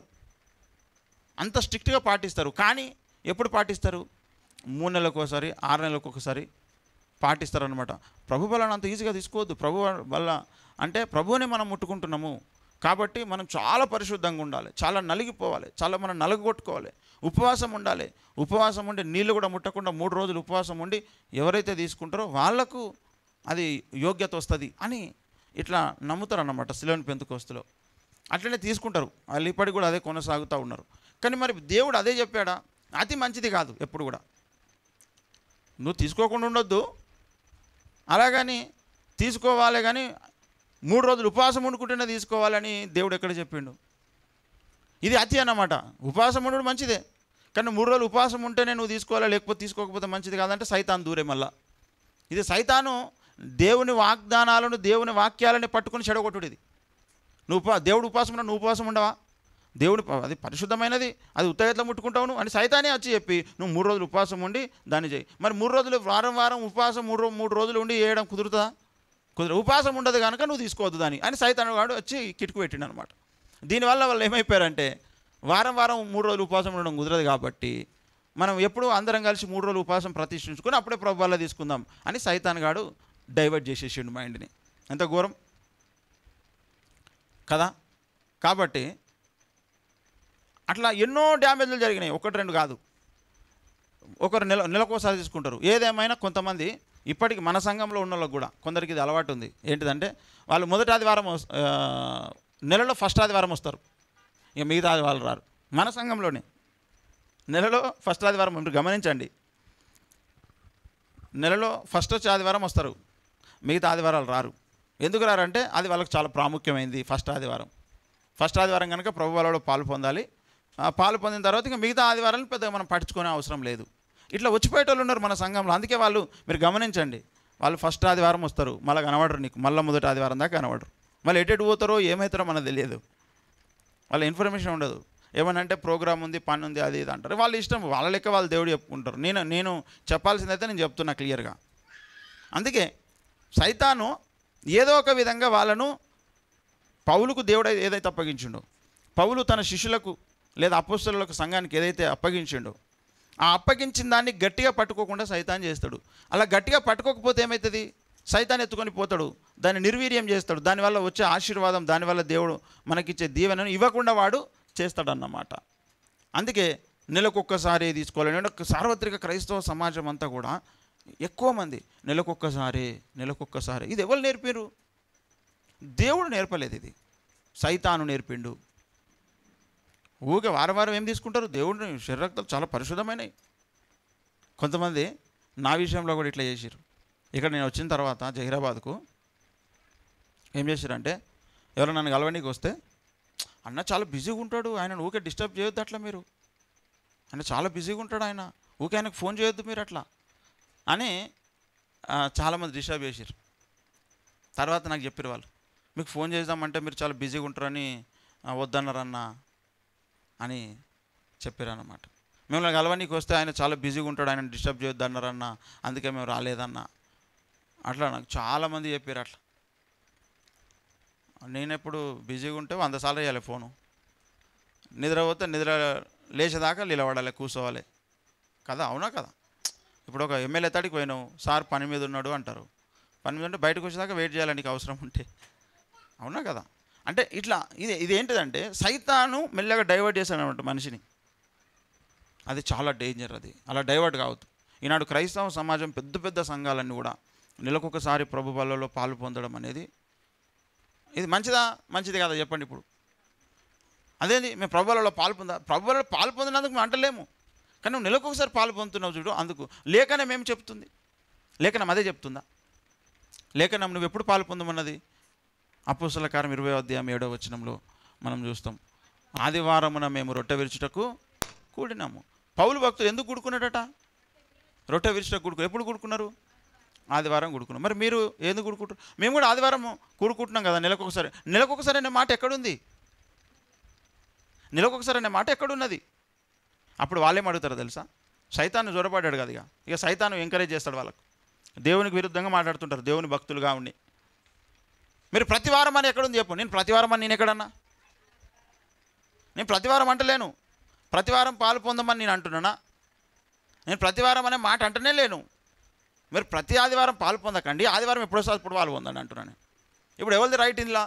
అంత స్ట్రిక్ట్గా పాటిస్తారు కానీ ఎప్పుడు పాటిస్తారు మూడు నెలలకు ఒకసారి ఆరు నెలలకు ఒకసారి పాటిస్తారనమాట ప్రభు బలాన్ని అంత ఈజీగా తీసుకోవద్దు ప్రభు వల్ల అంటే ప్రభువుని మనం ముట్టుకుంటున్నాము కాబట్టి మనం చాలా పరిశుద్ధంగా ఉండాలి చాలా నలిగిపోవాలి చాలా మనం నలగొట్టుకోవాలి ఉపవాసం ఉండాలి ఉపవాసం ఉండి నీళ్ళు కూడా ముట్టకుండా మూడు రోజులు ఉపవాసం ఉండి ఎవరైతే తీసుకుంటారో వాళ్ళకు అది యోగ్యత వస్తుంది అని ఇట్లా నమ్ముతారు అన్నమాట సిలోని పెంతుకోస్తులో అట్లనే తీసుకుంటారు వాళ్ళు ఇప్పటికి కూడా అదే కొనసాగుతూ ఉన్నారు కానీ మరి దేవుడు అదే చెప్పాడా అతి మంచిది కాదు ఎప్పుడు కూడా నువ్వు తీసుకోకుండా ఉండొద్దు అలాగని తీసుకోవాలి కానీ మూడు రోజులు ఉపవాసం ఉండుకుంటేనే తీసుకోవాలని దేవుడు ఎక్కడ చెప్పిండు ఇది అతి అన్నమాట ఉపవాసం ఉండడం మంచిదే కానీ మూడు రోజులు ఉపవాసం ఉంటేనే నువ్వు తీసుకోవాలా లేకపోతే తీసుకోకపోతే మంచిది కాదంటే సైతాన్ దూరే మళ్ళా ఇది సైతాను దేవుని వాగ్దానాలను దేవుని వాక్యాలని పట్టుకుని చెడగొట్టుడు ఇది నువ్వు ఉపా దేవుడు ఉపవాసం ఉండవు నువ్వు ఉపవాసం ఉండవా దేవుడు ప- అది పరిశుద్ధమైనది అది ఉత్తగట్లో ముట్టుకుంటావు నువ్వు అని సైతానే వచ్చి చెప్పి నువ్వు మూడు రోజులు ఉపవాసం ఉండి దాన్ని చేయి మరి మూడు రోజులు వారం వారం ఉపవాసం మూడు రో- మూడు రోజులు ఉండి చేయడం కుదురుతుందా కుదర ఉపవాసం ఉండదు కనుక నువ్వు తీసుకోవద్దు దాన్ని అని సైతాను వాడు వచ్చి కిటుకు పెట్టిండు అనమాట దీనివల్ల వాళ్ళు ఏమైపోయారంటే వారం వారం మూడు రోజులు ఉపవాసం ఉండడం కుదరదు కాబట్టి మనం ఎప్పుడు అందరం కలిసి మూడు రోజులు ఉపవాసం ప్రతిష్ఠించుకొని అప్పుడే ప్రభు వల్ల తీసుకుందాం అని సైతాన్ గాడు డైవర్ట్ చేసేసిండు మైండ్ని ఎంత ఘోరం కదా కాబట్టి అట్లా ఎన్నో డ్యామేజ్లు జరిగినాయి ఒకటి రెండు కాదు ఒకరు నెల నెలకోసారి తీసుకుంటారు ఏదేమైనా కొంతమంది ఇప్పటికి మన సంఘంలో ఉన్న వాళ్ళకి కూడా కొందరికి ఇది అలవాటు ఉంది ఏంటిదంటే వాళ్ళు మొదటి ఆదివారం వస్- ఆ, నెలలో ఫస్ట్ ఆదివారం వస్తారు ఇక మిగతా ఆదివారం రారు మన సంఘంలోనే నెలలో ఫస్ట్ ఆదివారం మీరు గమనించండి నెలలో ఫస్ట్ వచ్చే ఆదివారం వస్తారు మిగతా ఆదివారాలు రారు ఎందుకు రారంటే అది వాళ్ళకి చాలా ప్రాముఖ్యమైంది ఫస్ట్ ఆదివారం ఫస్ట్ ఆదివారం కనుక ప్రభు వాళ్ళలో పాలు పొందాలి ఆ పాలు పొందిన తర్వాత ఇంకా మిగతా ఆదివారాలను పెద్దగా మనం పట్టించుకునే అవసరం లేదు ఇట్లా వచ్చిపోయేటోళ్ళు ఉన్నారు మన సంఘంలో అందుకే వాళ్ళు మీరు గమనించండి వాళ్ళు ఫస్ట్ ఆదివారం వస్తారు మళ్ళీ కనబడరు నీకు మళ్ళీ మొదటి ఆదివారం దాకా కనబడరు మళ్ళీ ఎటు పోతారో ఏమవుతారో మనకు తెలియదు వాళ్ళ ఇన్ఫర్మేషన్ ఉండదు ఏమనంటే ప్రోగ్రామ్ ఉంది పని ఉంది అది ఇది అంటారు వాళ్ళ ఇష్టం వాళ్ళ లెక్క వాళ్ళు దేవుడు చెప్పుకుంటారు నేను నేను చెప్పాల్సిందైతే నేను చెప్తున్నా క్లియర్గా అందుకే సైతాను ఏదో ఒక విధంగా వాళ్ళను పౌలుకు దేవుడు ఏదైతే అప్పగించిండో పౌలు తన శిష్యులకు లేదా అపోస్తలులకు సంఘానికి ఏదైతే అప్పగించిండో ఆ అప్పగించిన దాన్ని గట్టిగా పట్టుకోకుండా సైతాన్ చేస్తాడు అలా గట్టిగా పట్టుకోకపోతే ఏమవుతుంది సైతాన్ ఎత్తుకొని పోతాడు దాన్ని నిర్వీర్యం చేస్తాడు దానివల్ల వచ్చే ఆశీర్వాదం దానివల్ల దేవుడు మనకిచ్చే దీవెనను ఇవ్వకుండా వాడు చేస్తాడన్నమాట అందుకే నెలకొక్కసారి తీసుకోవాలి నేను ఒక సార్వత్రిక క్రైస్తవ సమాజం అంతా కూడా ఎక్కువ మంది నెలకొక్కసారి నెలకొక్కసారి ఇది ఎవరు నేర్పారు దేవుడు నేర్పలేదు ఇది సైతాను నేర్పిండు ఊకే వారం వారం ఏం తీసుకుంటారు దేవుడిని శరీరక్తాలు చాలా పరిశుద్ధమైనవి కొంతమంది నా విషయంలో కూడా ఇట్లా చేసిరు ఇక్కడ నేను వచ్చిన తర్వాత జహీరాబాద్కు ఏం చేశారంటే ఎవరు నన్ను కలవనీకి వస్తే అన్న చాలా బిజీగా ఉంటాడు ఆయన ఊకే డిస్టర్బ్ చేయొద్దు అట్లా మీరు ఆయన చాలా బిజీగా ఉంటాడు ఆయన ఊకే ఆయనకు ఫోన్ చేయొద్దు మీరు అట్లా అని ఆ, చాలామంది డిస్టర్బ్ చేసారు తర్వాత నాకు చెప్పారు వాళ్ళు మీకు ఫోన్ చేద్దామంటే మీరు చాలా బిజీగా ఉంటారని ఆ, వద్దన్నారన్నా అని చెప్పారు అన్నమాట మిమ్మల్ని కలవనీకి వస్తే ఆయన చాలా బిజీగా ఉంటాడు ఆయన డిస్టర్బ్ చేయొద్దు అన్నారన్న అందుకే మేము రాలేదన్నా అట్లా నాకు చాలామంది చెప్పారు అట్లా నేను ఎప్పుడు బిజీగా ఉంటే వంద సార్లు చేయాలి ఫోను నిద్ర పోతే నిద్ర లేచేదాకా నిలబడాలి కూర్చోవాలి కదా అవునా కదా ఇప్పుడు ఒక ఎమ్మెల్యే తాడికి పోయినావు సార్ పని మీద ఉన్నాడు అంటారు పని మీద ఉంటే బయటకు వచ్చేదాకా వెయిట్ చేయాలి నీకు అవసరం ఉంటే అవునా కదా అంటే ఇట్లా ఇది ఇది ఏంటిదంటే సైతాను మెల్లగా డైవర్ట్ చేశాడు అనమాట మనిషిని అది చాలా డేంజర్ అది అలా డైవర్ట్ కావద్దు ఈనాడు క్రైస్తవ సమాజం పెద్ద పెద్ద సంఘాలన్నీ కూడా నెలకొకసారి ప్రభు బలలో పాలు పొందడం అనేది ఇది మంచిదా మంచిది కదా చెప్పండి ఇప్పుడు అదేంది మేము ప్రభులలో పాలు పొందా ప్రభులలో పాలు పొందినందుకు మేము అంటలేము కానీ నువ్వు నెలకు ఒకసారి పాలు పొందుతున్నావు చూడు అందుకు లేఖనం ఏం చెప్తుంది లేఖనం అదే చెప్తుందా లేఖనం నువ్వు ఎప్పుడు పాలు పొందమన్నది అప్పుసల కారం ఇరవై అధ్యాయం ఏడో వచనంలో మనం చూస్తాం ఆదివారమున మేము రొట్టె విరుచుటకు కూడినాము పౌలు భక్తులు ఎందుకు కూడుకున్నాడట రొట్టె విరుచుటకు కూడుకు ఎప్పుడు కూడుకున్నారు ఆదివారం కూడుకున్నాం మరి మీరు ఎందుకు కూడుకుంటారు మేము కూడా ఆదివారం కూడుకుంటున్నాం కదా నెలకు ఒకసారి నెలకు ఒకసారి అనే మాట ఎక్కడుంది నెలకు ఒకసారి అనే మాట ఎక్కడున్నది అప్పుడు వాళ్ళేం అడుగుతారో తెలుసా సైతాన్ని జొరపడ్డాడు కదా ఇక ఇక సైతాను ఎంకరేజ్ చేస్తాడు వాళ్ళకు దేవునికి విరుద్ధంగా మాట్లాడుతుంటారు దేవుని భక్తులుగా ఉండి మీరు ప్రతివారం అని ఎక్కడుంది చెప్పు నేను ప్రతివారం అని నేను ఎక్కడన్నా నేను ప్రతివారం అంటలేను ప్రతివారం పాలు పొందమని నేను అంటున్నానా నేను ప్రతివారం అనే మాట అంటనే లేను మీరు ప్రతి ఆదివారం పాలు పొందకండి ఆదివారం ఎప్పుడో సార్ ఇప్పుడు పాలు పొందండి అంటున్నాను ఇప్పుడు ఎవరిది రైట్ ఇందులో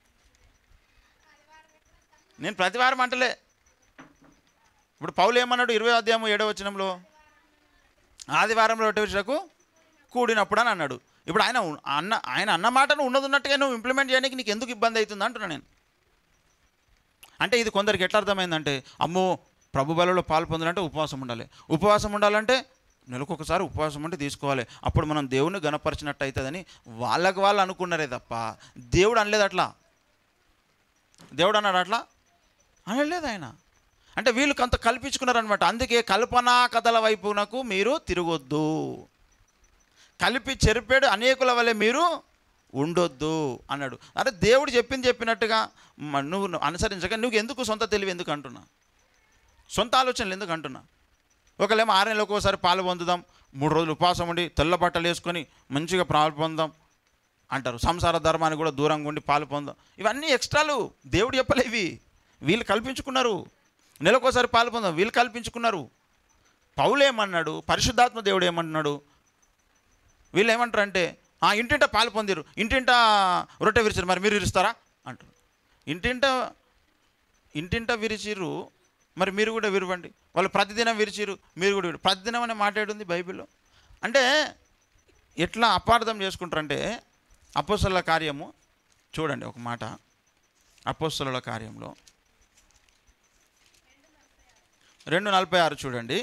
నేను ప్రతివారం అంటలే ఇప్పుడు పౌలు ఏమన్నాడు ఇరవై అధ్యాయం ఏడో వచనంలో ఆదివారంలో రొట్టె విషయకు కూడినప్పుడు అని అన్నాడు ఇప్పుడు ఆయన ఉ- అన్న ఆయన అన్న మాటను ఉన్నది ఉన్నట్టుగా నువ్వు ఇంప్లిమెంట్ చేయడానికి నీకు ఎందుకు ఇబ్బంది అవుతుంది అంటున్నా నేను అంటే ఇది కొందరికి ఎట్లా అర్థమైందంటే అమ్మో ప్రభు బలలో పాలు పొందాలంటే ఉపవాసం ఉండాలి ఉపవాసం ఉండాలంటే నెలకు ఒకసారి ఉపవాసం ఉంటే తీసుకోవాలి అప్పుడు మనం దేవుని గణపరిచినట్టు అవుతుందని వాళ్ళకి వాళ్ళు అనుకున్నారే తప్ప దేవుడు అనలేదు అట్లా దేవుడు అన్నాడు అట్లా అనలేదు ఆయన అంటే వీళ్ళు కొంత కల్పించుకున్నారనమాట అందుకే కల్పనా కథల వైపునకు మీరు తిరగొద్దు కలిపి చెరిపాడు అనేకుల వల్లే మీరు ఉండొద్దు అన్నాడు అంటే దేవుడు చెప్పింది చెప్పినట్టుగా మ- నువ్వు అనుసరించక నువ్వు ఎందుకు సొంత తెలివి ఎందుకు అంటున్నా సొంత ఆలోచనలు ఎందుకు అంటున్నా ఒకళ్ళేమో ఆరు నెలలకు ఒకసారి పాలు పొందుదాం మూడు రోజులు ఉపవాసం ఉండి తెల్ల బట్టలు వేసుకొని మంచిగా పాలు పొందాం అంటారు సంసార ధర్మానికి కూడా దూరంగా ఉండి పాలు పొందాం ఇవన్నీ ఎక్స్ట్రాలు దేవుడు చెప్పలేవి వీళ్ళు కల్పించుకున్నారు నెలకోసారి పాలు పొందాం వీళ్ళు కల్పించుకున్నారు పౌలు ఏమన్నాడు పరిశుద్ధాత్మ దేవుడు ఏమంటున్నాడు వీళ్ళు ఏమంటారు అంటే ఆ ఇంటింట పాలు పొందిరు ఇంటింట రొట్టె విరిచారు మరి మీరు విరుస్తారా అంటారు ఇంటింట ఇంటింట విరిచిరు మరి మీరు కూడా విరవండి వాళ్ళు ప్రతిదినం విరిచిరు మీరు కూడా విరు ప్రతిదినం అనే మాట్లాడుంది బైబిల్లో అంటే ఎట్లా అపార్థం చేసుకుంటారంటే అపోస్తల కార్యము చూడండి ఒక మాట అపోస్తల కార్యంలో రెండు నలభై ఆరు చూడండి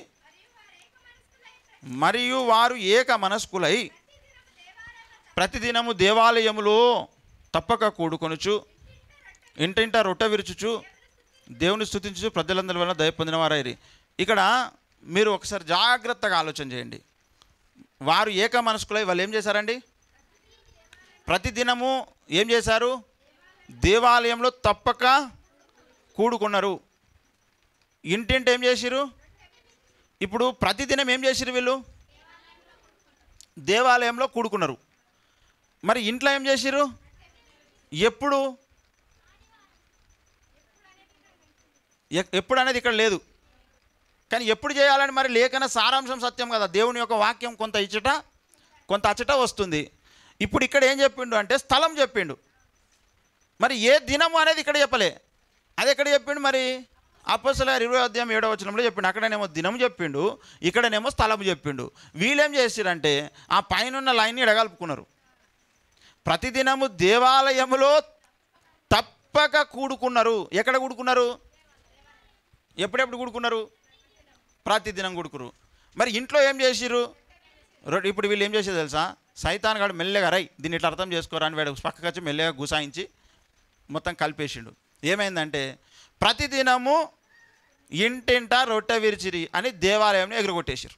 మరియు వారు ఏక మనస్కులై ప్రతిదినము దేవాలయములో తప్పక కూడుకొనుచు ఇంటింట రొట్టె విరుచుచు దేవుని స్థుతించు ప్రజలందరి వల్ల దయ పొందిన వారైరి ఇక్కడ మీరు ఒకసారి జాగ్రత్తగా ఆలోచన చేయండి వారు ఏక మనస్కులై వాళ్ళు ఏం చేశారండి ప్రతిదినము ఏం చేశారు దేవాలయంలో తప్పక కూడుకున్నారు ఇంటింటి ఏం చేసిరు ఇప్పుడు ప్రతిదినం ఏం చేసిరు వీళ్ళు దేవాలయంలో కూడుకున్నారు మరి ఇంట్లో ఏం చేసిరు ఎప్పుడు ఎ- ఎప్పుడు అనేది ఇక్కడ లేదు కానీ ఎప్పుడు చేయాలని మరి లేఖన సారాంశం సత్యం కదా దేవుని యొక్క వాక్యం కొంత ఇచ్చట కొంత అచ్చట వస్తుంది ఇప్పుడు ఇక్కడ ఏం చెప్పిండు అంటే స్థలం చెప్పిండు మరి ఏ దినము అనేది ఇక్కడ చెప్పలే అది ఎక్కడ చెప్పిండు మరి అప్పసల ఇరవై అధ్యాయం ఏడవ వచనంలో చెప్పిండు అక్కడనేమో దినం చెప్పిండు ఇక్కడనేమో స్థలం చెప్పిండు వీళ్ళేం చేసిరంటే ఆ పైన లైన్ని ఎడగలుపుకున్నారు ప్రతిదినము దేవాలయములో తప్పక కూడుకున్నారు ఎక్కడ కూడుకున్నారు ఎప్పుడెప్పుడు కూడుకున్నారు ప్రతిదినం కూడుకురు మరి ఇంట్లో ఏం చేసిర్రు రొ- ఇప్పుడు వీళ్ళు ఏం చేసేది తెలుసా సైతాన్ గాడు మెల్లగా రై దీన్ని ఇట్లా అర్థం చేసుకోరా అని వాడు పక్కకు వచ్చి మెల్లగా గుసాయించి మొత్తం కలిపేసిండు ఏమైందంటే ప్రతిదినము ఇంటింట రొట్టె విరిచిరి అని దేవాలయంని ఎగురగొట్టేసారు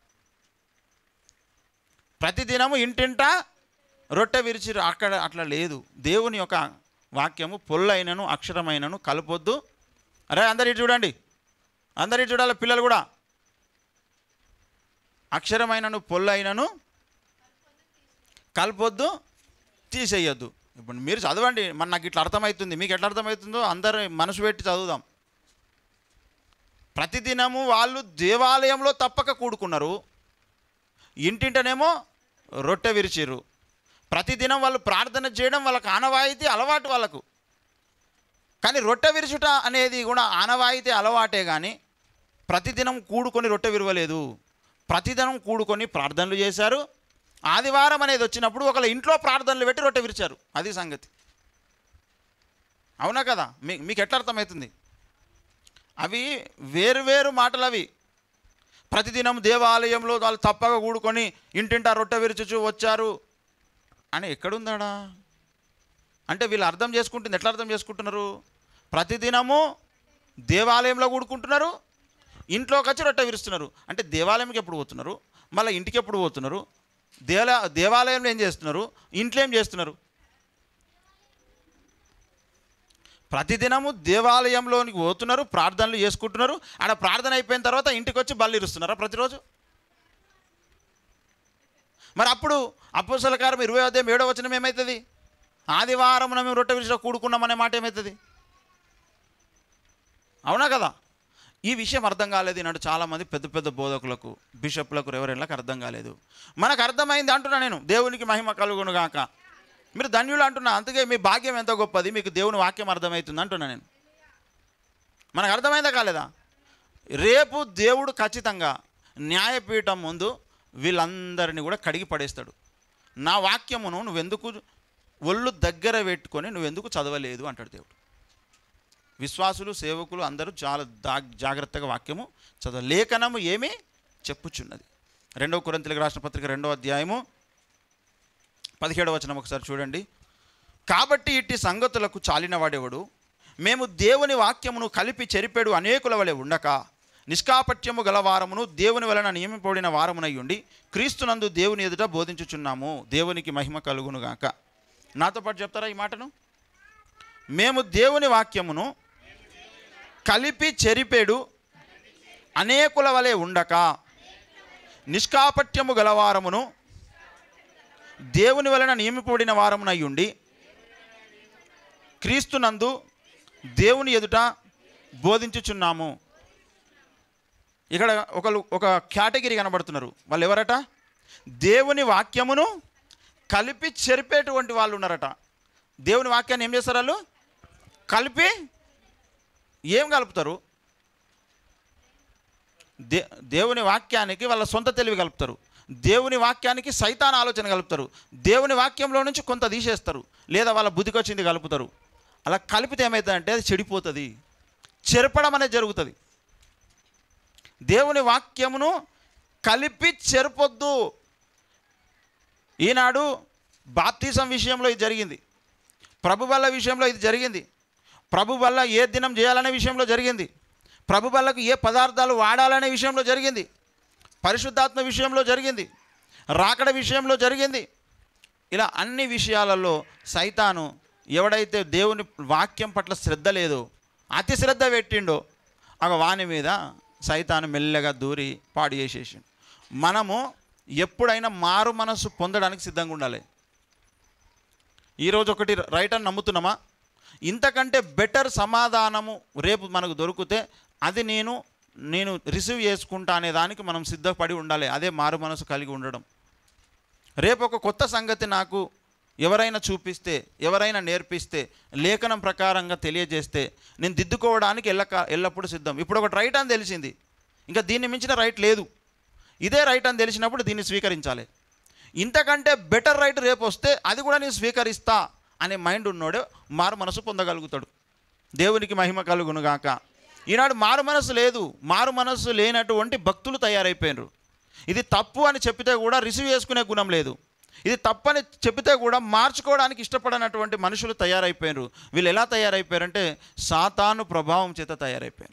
ప్రతిదినము ఇంటింట రొట్టె విరిచిరు అక్కడ అట్లా లేదు దేవుని యొక్క వాక్యము పొల్లైనను అక్షరమైనను కలపొద్దు అరే అందరు ఇటు చూడండి అందరు ఇటు చూడాలి పిల్లలు కూడా అక్షరమైనను పొల్లైనను కలపొద్దు తీసేయొద్దు ఇప్పుడు మీరు చదవండి మన నాకు ఇట్లా అర్థమవుతుంది మీకు ఎట్లా అర్థమవుతుందో అందరు మనసు పెట్టి చదువుదాం ప్రతిదినము వాళ్ళు దేవాలయంలో తప్పక కూడుకున్నారు ఇంటింటనేమో రొట్టె విరిచిర్రు ప్రతిదినం వాళ్ళు ప్రార్థన చేయడం వాళ్ళకి ఆనవాయితీ అలవాటు వాళ్ళకు కానీ రొట్టె విరుచుట అనేది కూడా ఆనవాయితీ అలవాటే కానీ ప్రతిదినం కూడుకొని రొట్టె విరవలేదు ప్రతిదినం కూడుకొని ప్రార్థనలు చేశారు ఆదివారం అనేది వచ్చినప్పుడు ఒకళ్ళ ఇంట్లో ప్రార్థనలు పెట్టి రొట్టె విరిచారు అది సంగతి అవునా కదా మీ మీకు ఎట్లా అర్థమవుతుంది అవి వేరు వేరు మాటలు అవి ప్రతిదినం దేవాలయంలో వాళ్ళు తప్పగా కూడుకొని ఇంటింటా రొట్టె విరుచుచు వచ్చారు అని ఎక్కడుందాడా అంటే వీళ్ళు అర్థం చేసుకుంటుంది ఎట్లా అర్థం చేసుకుంటున్నారు ప్రతిదినము దేవాలయంలో కూడుకుంటున్నారు ఇంట్లోకి వచ్చి రొట్టె విరుస్తున్నారు అంటే దేవాలయంకి ఎప్పుడు పోతున్నారు మళ్ళీ ఇంటికి ఎప్పుడు పోతున్నారు దేవాల దేవాలయంలో ఏం చేస్తున్నారు ఇంట్లో ఏం చేస్తున్నారు ప్రతిదినము దేవాలయంలోనికి పోతున్నారు ప్రార్థనలు చేసుకుంటున్నారు ఆడ ప్రార్థన అయిపోయిన తర్వాత ఇంటికి వచ్చి బల్లి ఇరుస్తున్నారా ప్రతిరోజు మరి అప్పుడు అప్పుసలకారం ఇరవై అధ్యాయం ఏడో వచనం ఏమవుతుంది ఆదివారం మేము రొట్టె విరిచిన కూడుకున్నామనే మాట ఏమవుతుంది అవునా కదా ఈ విషయం అర్థం కాలేదు ఈనాడు చాలామంది పెద్ద పెద్ద బోధకులకు బిషప్లకు ఎవరెళ్ళకి అర్థం కాలేదు మనకు అర్థమైంది అంటున్నా నేను దేవునికి మహిమ కలుగును గాక మీరు ధన్యులు అంటున్నా అందుకే మీ భాగ్యం ఎంత గొప్పది మీకు దేవుని వాక్యం అర్థమవుతుంది అంటున్నా నేను మనకు అర్థమైందా కాలేదా రేపు దేవుడు ఖచ్చితంగా న్యాయపీఠం ముందు వీళ్ళందరినీ కూడా కడిగి పడేస్తాడు నా వాక్యమును నువ్వెందుకు ఒళ్ళు దగ్గర పెట్టుకొని నువ్వెందుకు చదవలేదు అంటాడు దేవుడు విశ్వాసులు సేవకులు అందరూ చాలా దా జాగ్రత్తగా వాక్యము చదవ లేఖనము ఏమి చెప్పుచున్నది రెండవ కురంతులకు రాసిన పత్రిక రెండవ అధ్యాయము పదిహేడవ వచనం ఒకసారి చూడండి కాబట్టి ఇట్టి సంగతులకు చాలినవాడెవడు మేము దేవుని వాక్యమును కలిపి చెరిపెడు అనేకుల వలె ఉండక నిష్కాపట్యము గల వారమును దేవుని వలన నియమింపబడిన వారమునై ఉండి క్రీస్తునందు దేవుని ఎదుట బోధించుచున్నాము దేవునికి మహిమ కలుగునుగాక నాతో పాటు చెప్తారా ఈ మాటను మేము దేవుని వాక్యమును కలిపి చెరిపెడు అనేకుల వలె ఉండక నిష్కాపట్యము గలవారమును దేవుని వలన నియమిపబడిన వారమునై ఉండి క్రీస్తునందు దేవుని ఎదుట బోధించుచున్నాము ఇక్కడ ఒకరు ఒక కేటగిరీ కనబడుతున్నారు వాళ్ళు ఎవరట దేవుని వాక్యమును కలిపి చెరిపేటువంటి వాళ్ళు ఉన్నారట దేవుని వాక్యాన్ని ఏం చేస్తారు వాళ్ళు కలిపి ఏం కలుపుతారు దే దేవుని వాక్యానికి వాళ్ళ సొంత తెలివి కలుపుతారు దేవుని వాక్యానికి సైతాన్ ఆలోచన కలుపుతారు దేవుని వాక్యంలో నుంచి కొంత తీసేస్తారు లేదా వాళ్ళ బుద్ధికి వచ్చింది కలుపుతారు అలా కలిపితే ఏమవుతుందంటే అది చెడిపోతుంది చెరపడం అనేది జరుగుతుంది దేవుని వాక్యమును కలిపి చెరపొద్దు ఈనాడు బాప్తీసం విషయంలో ఇది జరిగింది ప్రభు వల్ల విషయంలో ఇది జరిగింది ప్రభు వల్ల ఏ దినం చేయాలనే విషయంలో జరిగింది ప్రభు వల్లకు ఏ పదార్థాలు వాడాలనే విషయంలో జరిగింది పరిశుద్ధాత్మ విషయంలో జరిగింది రాకడ విషయంలో జరిగింది ఇలా అన్ని విషయాలలో సైతాను ఎవడైతే దేవుని వాక్యం పట్ల శ్రద్ధ లేదో అతి శ్రద్ధ పెట్టిండో ఒక వాని మీద సైతాను మెల్లగా దూరి పాడు చేసేసిండు మనము ఎప్పుడైనా మారు మనసు పొందడానికి సిద్ధంగా ఉండాలి ఈరోజు ఒకటి రైట్ అని నమ్ముతున్నామా ఇంతకంటే బెటర్ సమాధానము రేపు మనకు దొరికితే అది నేను నేను రిసీవ్ చేసుకుంటా అనే దానికి మనం సిద్ధపడి ఉండాలి అదే మారు మనసు కలిగి ఉండడం రేపు ఒక కొత్త సంగతి నాకు ఎవరైనా చూపిస్తే ఎవరైనా నేర్పిస్తే లేఖనం ప్రకారంగా తెలియజేస్తే నేను దిద్దుకోవడానికి ఎల్లక ఎల్లప్పుడూ సిద్ధం ఇప్పుడు ఒకటి రైట్ అని తెలిసింది ఇంకా దీన్ని మించిన రైట్ లేదు ఇదే రైట్ అని తెలిసినప్పుడు దీన్ని స్వీకరించాలి ఇంతకంటే బెటర్ రైట్ రేపు వస్తే అది కూడా నేను స్వీకరిస్తా అనే మైండ్ ఉన్నోడే మారు మనసు పొందగలుగుతాడు దేవునికి మహిమ కలుగునుగాక ఈనాడు మారు మనసు లేదు మారు మనసు లేనటువంటి భక్తులు తయారైపోయినారు ఇది తప్పు అని చెప్పితే కూడా రిసీవ్ చేసుకునే గుణం లేదు ఇది తప్పని చెప్పితే కూడా మార్చుకోవడానికి ఇష్టపడనటువంటి మనుషులు తయారైపోయారు వీళ్ళు ఎలా తయారైపోయారంటే సాతాను ప్రభావం చేత తయారైపోయారు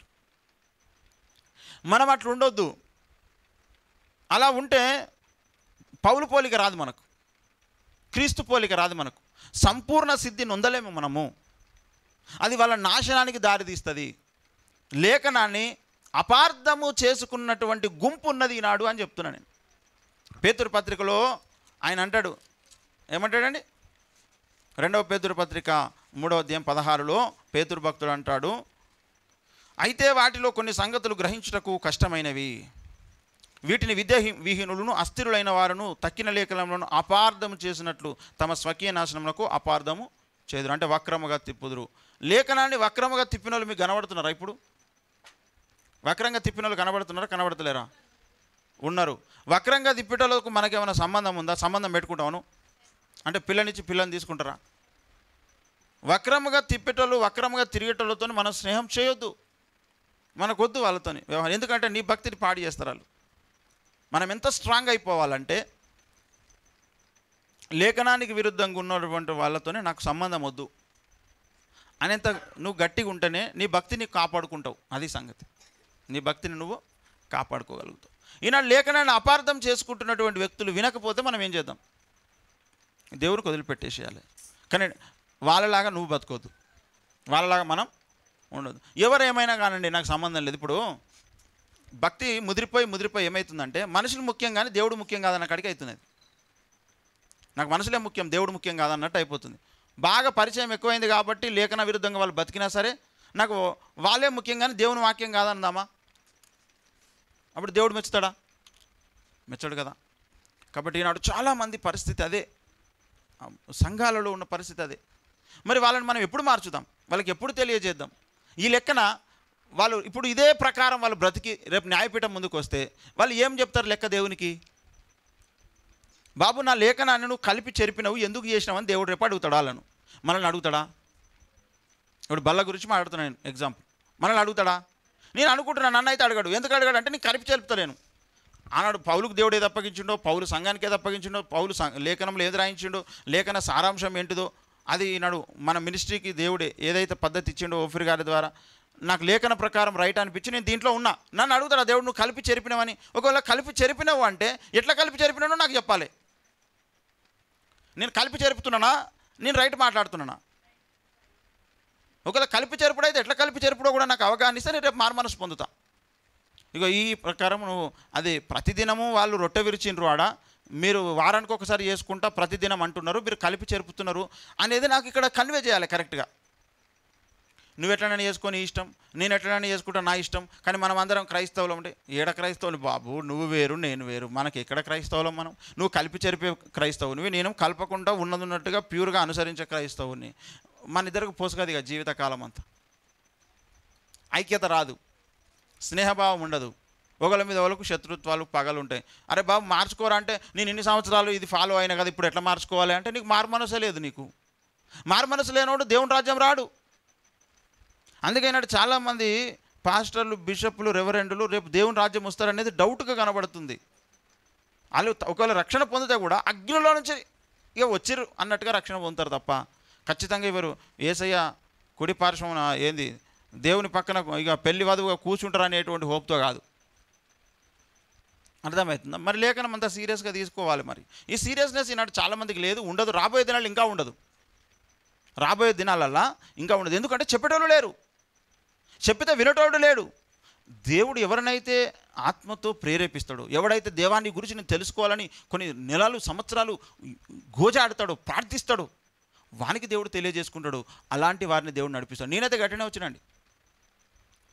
మనం అట్లా ఉండొద్దు అలా ఉంటే పౌలు పోలిక రాదు మనకు క్రీస్తు పోలిక రాదు మనకు సంపూర్ణ సిద్ధి నొందలేము మనము అది వాళ్ళ నాశనానికి దారితీస్తుంది లేఖనాన్ని అపార్థము చేసుకున్నటువంటి గుంపు ఉన్నది ఈనాడు అని చెప్తున్నా నేను పేతురు పత్రికలో ఆయన అంటాడు ఏమంటాడండి రెండవ పేతురు పత్రిక మూడవ అధ్యాయం పదహారులో పేతురు భక్తుడు అంటాడు అయితే వాటిలో కొన్ని సంగతులు గ్రహించుటకు కష్టమైనవి వీటిని విద్య విహీనులను అస్థిరులైన వారును తక్కిన లేఖనములను అపార్థము చేసినట్లు తమ స్వకీయ నాశనములకు అపార్థము చేదురు అంటే వక్రముగా తిప్పుదురు లేఖనాన్ని వక్రముగా తిప్పిన వాళ్ళు మీకు కనబడుతున్నారా ఇప్పుడు వక్రంగా తిప్పిన వాళ్ళు కనబడుతున్నారా కనబడతలేరా ఉన్నారు వక్రంగా తిప్పేటోళ్ళకు మనకేమైనా సంబంధం ఉందా సంబంధం పెట్టుకుంటాను అంటే పిల్లనిచ్చి పిల్లని తీసుకుంటారా వక్రముగా తిప్పేటోళ్ళు వక్రముగా తిరిగేటోళ్ళతో మనం స్నేహం చేయొద్దు మనకొద్దు వాళ్ళతోని వ్యవహారం ఎందుకంటే నీ భక్తిని పాడు చేస్తారు వాళ్ళు మనం ఎంత స్ట్రాంగ్ అయిపోవాలంటే లేఖనానికి విరుద్ధంగా ఉన్నటువంటి వాళ్ళతోనే నాకు సంబంధం వద్దు అనేంత నువ్వు గట్టిగా ఉంటేనే నీ భక్తిని కాపాడుకుంటావు అది సంగతి నీ భక్తిని నువ్వు కాపాడుకోగలుగుతావు ఈనాడు లేఖనాన్ని అపార్థం చేసుకుంటున్నటువంటి వ్యక్తులు వినకపోతే మనం ఏం చేద్దాం దేవునికి వదిలిపెట్టేసేయాలి కానీ వాళ్ళలాగా నువ్వు బతకొద్దు వాళ్ళలాగా మనం ఉండదు ఎవరు ఏమైనా కానండి నాకు సంబంధం లేదు ఇప్పుడు భక్తి ముదిరిపోయి ముదిరిపోయి ఏమవుతుందంటే మనుషులు ముఖ్యం కానీ దేవుడు ముఖ్యం కాదన్న కాడికి అవుతుంది అది. నాకు మనుషులే ముఖ్యం దేవుడు ముఖ్యం కాదన్నట్టు అయిపోతుంది బాగా పరిచయం ఎక్కువైంది కాబట్టి లేఖన విరుద్ధంగా వాళ్ళు బతికినా సరే నాకు వాళ్ళే ముఖ్యం కానీ దేవుని వాక్యం కాదన్నామా అప్పుడు దేవుడు మెచ్చుతాడా మెచ్చడు కదా కాబట్టి ఈనాడు చాలామంది పరిస్థితి అదే ఆ, సంఘాలలో ఉన్న పరిస్థితి అదే మరి వాళ్ళని మనం ఎప్పుడు మార్చుదాం వాళ్ళకి ఎప్పుడు తెలియజేద్దాం ఈ లెక్కన వాళ్ళు ఇప్పుడు ఇదే ప్రకారం వాళ్ళు బ్రతికి రేపు న్యాయపీఠం ముందుకు వస్తే వాళ్ళు ఏం చెప్తారు లెక్క దేవునికి బాబు నా లేఖనాన్ని నువ్వు కలిపి చెరిపినవు ఎందుకు చేసినావు అని దేవుడు రేపు అడుగుతాడు వాళ్ళను మనల్ని అడుగుతాడా ఇప్పుడు బల్ల గురించి మాట్లాడుతున్నాను నేను ఎగ్జాంపుల్ మనల్ని అడుగుతాడా నేను అనుకుంటున్నాను నన్ను అయితే అడగడు ఎందుకు అడగాడు అంటే నేను కలిపి చెరుపుతలేను ఆనాడు పౌలుకు దేవుడు ఏది అప్పగించిండో పౌలు సంఘానికి ఏది అప్పగించిండో పౌలు సం- లేఖనంలో ఏది రాయించిండో లేఖన సారాంశం ఏంటిదో అది ఈనాడు మన మినిస్ట్రీకి దేవుడే ఏదైతే పద్ధతి ఇచ్చిండో ఓఫిర్ గారి ద్వారా నాకు లేఖన ప్రకారం రైట్ అనిపించి నేను దీంట్లో ఉన్నా నన్ను అడుగుతాడా దేవుడు నువ్వు కలిపి చెరిపినవని ఒకవేళ కలిపి చెరిపినవు అంటే ఎట్లా కలిపి చెరిపినానో నాకు చెప్పాలి నేను కలిపి చెరుపుతున్నానా నేను రైట్ మాట్లాడుతున్నానా ఒకవేళ కలిపి చెరుపుడు అయితే ఎట్లా కలిపి చెరుపుడో కూడా నాకు అవగాహన ఇస్తే నేను రేపు మారు మనసు పొందుతా ఇగో ఈ ప్రకారం నువ్వు అది ప్రతిదినము వాళ్ళు రొట్టె విరిచిండ్రు ఆడ మీరు వారానికి ఒకసారి చేసుకుంటా ప్రతిదినం అంటున్నారు మీరు కలిపి చెరుపుతున్నారు అనేది నాకు ఇక్కడ కన్వే చేయాలి కరెక్ట్గా నువ్వు ఎట్లనైనా చేసుకొని నీ ఇష్టం నేను ఎట్లనైనా చేసుకుంటా నా ఇష్టం కానీ మనం అందరం క్రైస్తవులు ఉంటే ఏడ క్రైస్తవులు బాబు నువ్వు వేరు నేను వేరు మనకి ఎక్కడ క్రైస్తవులం మనం నువ్వు కలిపి చెరిపే క్రైస్తవునివి నేను కలపకుండా ఉన్నది ఉన్నట్టుగా ప్యూర్గా అనుసరించే క్రైస్తవుని మన ఇద్దరికి పోసుకదిగా జీవితకాలం అంతా ఐక్యత రాదు స్నేహభావం ఉండదు ఒకళ్ళ మీద ఒకళ్ళకు శత్రుత్వాలు పగలు ఉంటాయి అరే బాబు మార్చుకోరా అంటే నేను ఇన్ని సంవత్సరాలు ఇది ఫాలో అయినా కదా ఇప్పుడు ఎట్లా మార్చుకోవాలి అంటే నీకు మారు మనసే లేదు నీకు మారు మనసు లేనోడు దేవుని రాజ్యం రాడు అందుకైనాడు చాలామంది పాస్టర్లు బిషప్లు రెవరెండులు రేపు దేవుని రాజ్యం వస్తారనేది డౌట్గా కనబడుతుంది వాళ్ళు త- ఒకవేళ రక్షణ పొందితే కూడా అగ్నిలో నుంచి ఇక వచ్చిర్రు అన్నట్టుగా రక్షణ పొందుతారు తప్ప ఖచ్చితంగా ఇవరు ఏసయ్య కుడి పార్శ్వమున ఏంది దేవుని పక్కన ఇక పెళ్లి వధువుగా కూర్చుంటారు అనేటువంటి హోప్తో కాదు అర్థమవుతుందా మరి లేఖనం అంతా సీరియస్గా తీసుకోవాలి మరి ఈ సీరియస్నెస్ ఈనాడు చాలామందికి లేదు ఉండదు రాబోయే దినాలు ఇంకా ఉండదు రాబోయే దినాలల్లా ఇంకా ఉండదు ఎందుకంటే చెప్పేటోళ్ళు లేరు చెప్పితే వినటోడు లేడు దేవుడు ఎవరినైతే ఆత్మతో ప్రేరేపిస్తాడో ఎవడైతే దేవాన్ని గురించి నేను తెలుసుకోవాలని కొన్ని నెలలు సంవత్సరాలు గోజాడుతాడో ప్రార్థిస్తాడో వానికి దేవుడు తెలియజేసుకుంటాడు అలాంటి వారిని దేవుడు నడిపిస్తాడు నేనైతే గట్టినే వచ్చినండి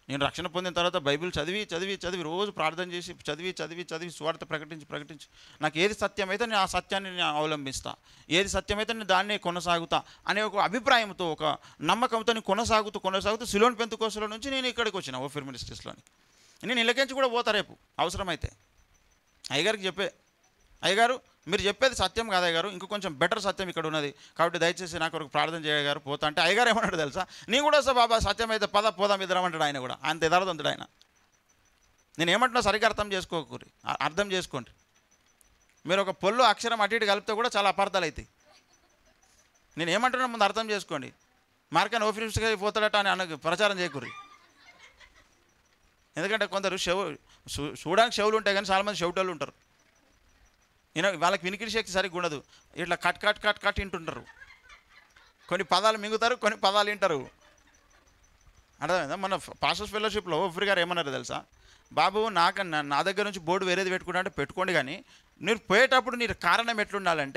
నేను రక్షణ పొందిన తర్వాత బైబిల్ చదివి చదివి చదివి రోజు ప్రార్థన చేసి చదివి చదివి చదివి స్వార్థ ప్రకటించి ప్రకటించి నాకు ఏది సత్యమైతే నేను ఆ సత్యాన్ని నేను అవలంబిస్తా ఏది సత్యమైతే నేను దాన్నే కొనసాగుతా అనే ఒక అభిప్రాయంతో ఒక నమ్మకంతో నేను కొనసాగుతూ కొనసాగుతూ సిలోన్ పెంతుకోసలో నుంచి నేను ఇక్కడికి వచ్చిన ఓఫిర్ మినిస్ట్రీస్లోని నేను ఇళ్ళకించి కూడా పోతా రేపు అవసరమైతే అయ్యగారికి చెప్పే అయ్యగారు మీరు చెప్పేది సత్యం కాదు అయ్యగారు ఇంకో కొంచెం బెటర్ సత్యం ఇక్కడ ఉన్నది కాబట్టి దయచేసి నాకు ఒక ప్రార్థన చేయగారు పోతా అంటే అయ్యగారు ఏమన్నాడు తెలుసా నీ కూడా వస్తా బాబా సత్యం అయితే పద పోదాం ఇద్దరం అంటాడు ఆయన కూడా అంత ఎదారదంతుడు ఆయన నేను ఏమంటున్నా సరిగ్గా అర్థం చేసుకోకూరి అ- అర్థం చేసుకోండి మీరు ఒక పొల్లు అక్షరం అటు ఇటు కలిపితే కూడా చాలా అపార్థాలు అవుతాయి నేను ఏమంటున్నా ముందు అర్థం చేసుకోండి మార్కెన్ ఆఫీస్కి పోతాడట అని అన్న ప్రచారం చేయకూరి ఎందుకంటే కొందరు షెవ్ చూ- చూడడానికి షెవులు ఉంటాయి కానీ చాలామంది షెవుటోళ్ళు ఉంటారు ఈయన వాళ్ళకి వినికిడి శక్తి సరిగ్గా ఉండదు ఇట్లా కట్ కట్ కట్ కట్ వింటుంటారు కొన్ని పదాలు మింగుతారు కొన్ని పదాలు వింటారు అర్థమైందా మన పాస్టర్స్ ఫెలోషిప్లో ఒఫ్రి గారు ఏమన్నారు తెలుసా బాబు నాకు నా- నా దగ్గర నుంచి బోర్డు వేరేది పెట్టుకుంటా అంటే పెట్టుకోండి కానీ మీరు పోయేటప్పుడు మీరు కారణం ఎట్లుండాలంటే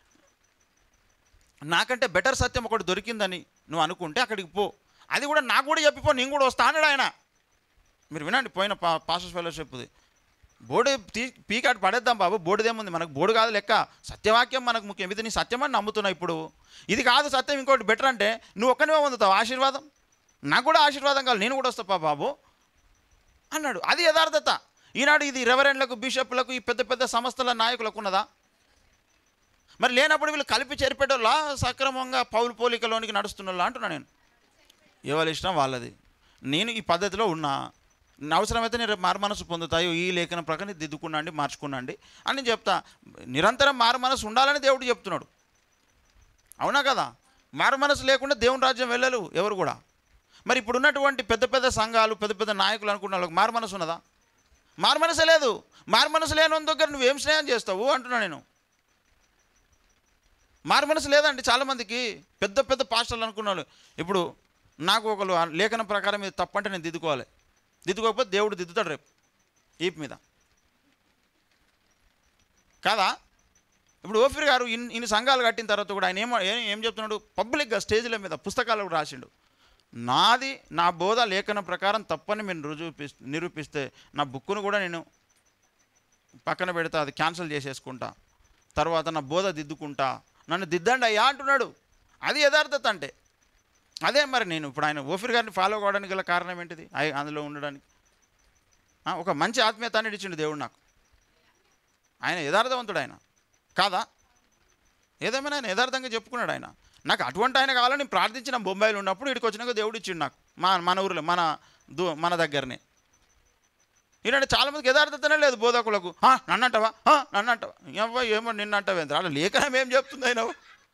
నాకంటే బెటర్ సత్యం ఒకటి దొరికిందని నువ్వు అనుకుంటే అక్కడికి పో అది కూడా నాకు కూడా చెప్పిపో నేను కూడా వస్తా అన్నాడు ఆయన మీరు వినండి పోయిన పా పాస్టర్స్ ఫెలోషిప్ది బోర్డు తీ పీకాట్ పడేద్దాం బాబు బోర్డుదేముంది మనకు బోర్డు కాదు లెక్క సత్యవాక్యం మనకు ముఖ్యం ఇది నీ సత్యం అని నమ్ముతున్నా ఇప్పుడు ఇది కాదు సత్యం ఇంకోటి బెటర్ అంటే నువ్వు ఒక్కనివే పొందుతావు ఆశీర్వాదం నాకు కూడా ఆశీర్వాదం కావాలి నేను కూడా వస్తా బాబు అన్నాడు అది యథార్థత ఈనాడు ఇది రెవరెండ్లకు బిషప్లకు ఈ పెద్ద పెద్ద సంస్థల నాయకులకు ఉన్నదా మరి లేనప్పుడు వీళ్ళు కలిపి చేరిపెట్టోళ్ళా సక్రమంగా పౌలు పోలికలోనికి నడుస్తున్నోళ్ళా అంటున్నా నేను ఎవరి ఇష్టం వాళ్ళది నేను ఈ పద్ధతిలో ఉన్నా నా అవసరమైతే నేను రేపు మారు మనసు పొందుతాయో ఈ లేఖనం ప్రకారం దిద్దుకున్నాండి మార్చుకున్నాండి అని నేను చెప్తా నిరంతరం మారు మనసు ఉండాలని దేవుడు చెప్తున్నాడు అవునా కదా మారు మనసు లేకుండా దేవుని రాజ్యం వెళ్ళరు ఎవరు కూడా మరి ఇప్పుడు ఉన్నటువంటి పెద్ద పెద్ద సంఘాలు పెద్ద పెద్ద నాయకులు అనుకున్న వాళ్ళకి మారు మనసు ఉన్నదా మారు మనసే లేదు మారు మనసు లేని వాళ్ళ దగ్గర నువ్వేం స్నేహం చేస్తావు అంటున్నా నేను మారు మనసు లేదండి చాలామందికి పెద్ద పెద్ద పాస్టర్లు అనుకున్న వాళ్ళు ఇప్పుడు నాకు ఒకరు ఆ లేఖనం ప్రకారం ఇది తప్పంటే నేను దిద్దుకోవాలి దిద్దుకోకపోతే దేవుడు దిద్దుతాడు రేపు ఈప్ మీద కాదా ఇప్పుడు ఓఫిర్ గారు ఇన్ ఇన్ని సంఘాలు కట్టిన తర్వాత కూడా ఆయన ఏమో ఏం- ఏం చెప్తున్నాడు పబ్లిక్గా స్టేజ్ల మీద పుస్తకాలు కూడా రాసిండు నాది నా బోధ లేఖనం ప్రకారం తప్పని మీరు రుజువు నిరూపిస్తే నా బుక్కును కూడా నేను పక్కన పెడితే అది క్యాన్సిల్ చేసేసుకుంటా తర్వాత నా బోధ దిద్దుకుంటా నన్ను దిద్దండి అయ్యా అంటున్నాడు అది యథార్థత అంటే అదే మరి నేను ఇప్పుడు ఆయన ఓఫిర్ గారిని ఫాలో కావడానికి గల కారణం ఏంటిది అయి- అందులో ఉండడానికి ఆ, ఒక మంచి ఆత్మీయత అనేది ఇచ్చిండు దేవుడు నాకు ఆయన యథార్థవంతుడు ఆయన కాదా ఏదేమైనా ఆయన యథార్థంగా చెప్పుకున్నాడు ఆయన నాకు అటువంటి ఆయన కావాలని నేను ప్రార్థించిన బొంబాయిలో ఉన్నప్పుడు ఇక్కడికి వచ్చినాక దేవుడు ఇచ్చిండు నాకు మా మన ఊరిలో మన దూ మన దగ్గరనే ఈనాడు చాలామందికి యథార్థతనే లేదు బోధకులకు "ఆ, నన్ను అంటావా ఆ, నన్ను అంటావా ఎవ్వ ఏమో నిన్ను అంటావేంద్ర అలా లేఖనం ఏం చెప్తుంది ఆయన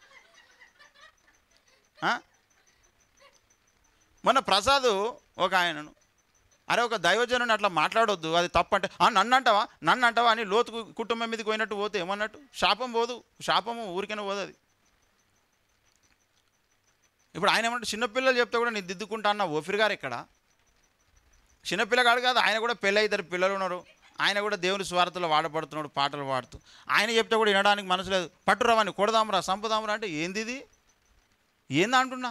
మొన్న ప్రసాద్ ఒక ఆయనను అరే ఒక దైవజనుని అట్లా మాట్లాడొద్దు అది తప్పంటే "ఆ, నన్ను అంటావా నన్ను అంటావా అని లోతు కు- కుటుంబం మీదకి పోయినట్టు పోతే ఏమన్నట్టు శాపం పోదు శాపము ఊరికైనా పోదు అది ఇప్పుడు ఆయన ఏమంటే చిన్నపిల్లలు చెప్తే కూడా నేను దిద్దుకుంటా అన్న ఓఫిర్ గారు ఇక్కడ చిన్నపిల్లగాడు కాదు ఆయన కూడా పెళ్ళి ఇద్దరు పిల్లలు ఉన్నారు ఆయన కూడా దేవుని స్వార్థలో వాడబడుతున్నాడు పాటలు పాడుతూ ఆయన చెప్తే కూడా వినడానికి మనసు లేదు పట్టురావని కొడదాంరా సంపుదాంరా అంటే ఏంది ఇది ఏంది అంటున్నా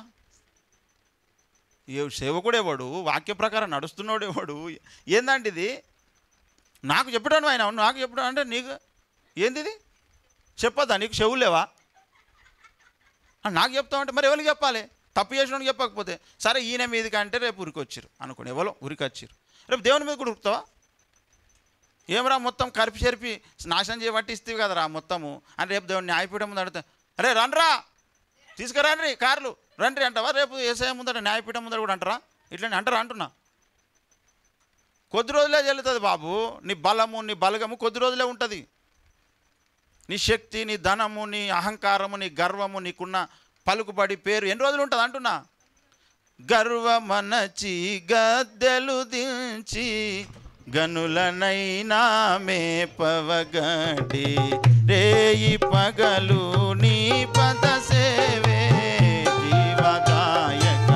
ఏ సేవకుడేవాడు వాక్య ప్రకారం నడుస్తున్నాడేవాడు ఏందంటే ఇది నాకు చెప్పడాను ఆయన నాకు చెప్పడం అంటే నీకు ఏంది ఇది చెప్పొద్దా నీకు చెవులు లేవా ఆ, నాకు చెప్తామంటే మరి ఎవరికి చెప్పాలి తప్పు చేసినోడికి చెప్పకపోతే సరే ఈయన మీదకి అంటే రేపు ఉరికొచ్చారు అనుకోండి ఎవరో ఉరికొచ్చారు రేపు దేవుని మీద కూడా ఉరుకుతావా ఏమరా మొత్తం కరిపి చెరిపి నాశనం చేయబట్టి ఇస్తేవి కదరా మొత్తము అని రేపు దేవుని న్యాయపీఠం ముందు అడితే అరే రండ్రా తీసుకురండి కార్లు రండి అంటావా రేపు ఏసఐ ముందర న్యాయపీఠం ముందర కూడా అంటారా ఇట్లా అంటారా అంటున్నా కొద్ది రోజులే చెల్లుతుంది బాబు నీ బలము నీ బలగము కొద్ది రోజులే ఉంటుంది నీ శక్తి నీ ధనము నీ అహంకారము నీ గర్వము నీకున్న పలుకుబడి పేరు ఎన్ని రోజులు ఉంటుంది అంటున్నా గర్వమనచి గద్దెలు దించి గనులనైనా మేపవగడి రేయి పగలు నీ పద సేవే జీవదాయక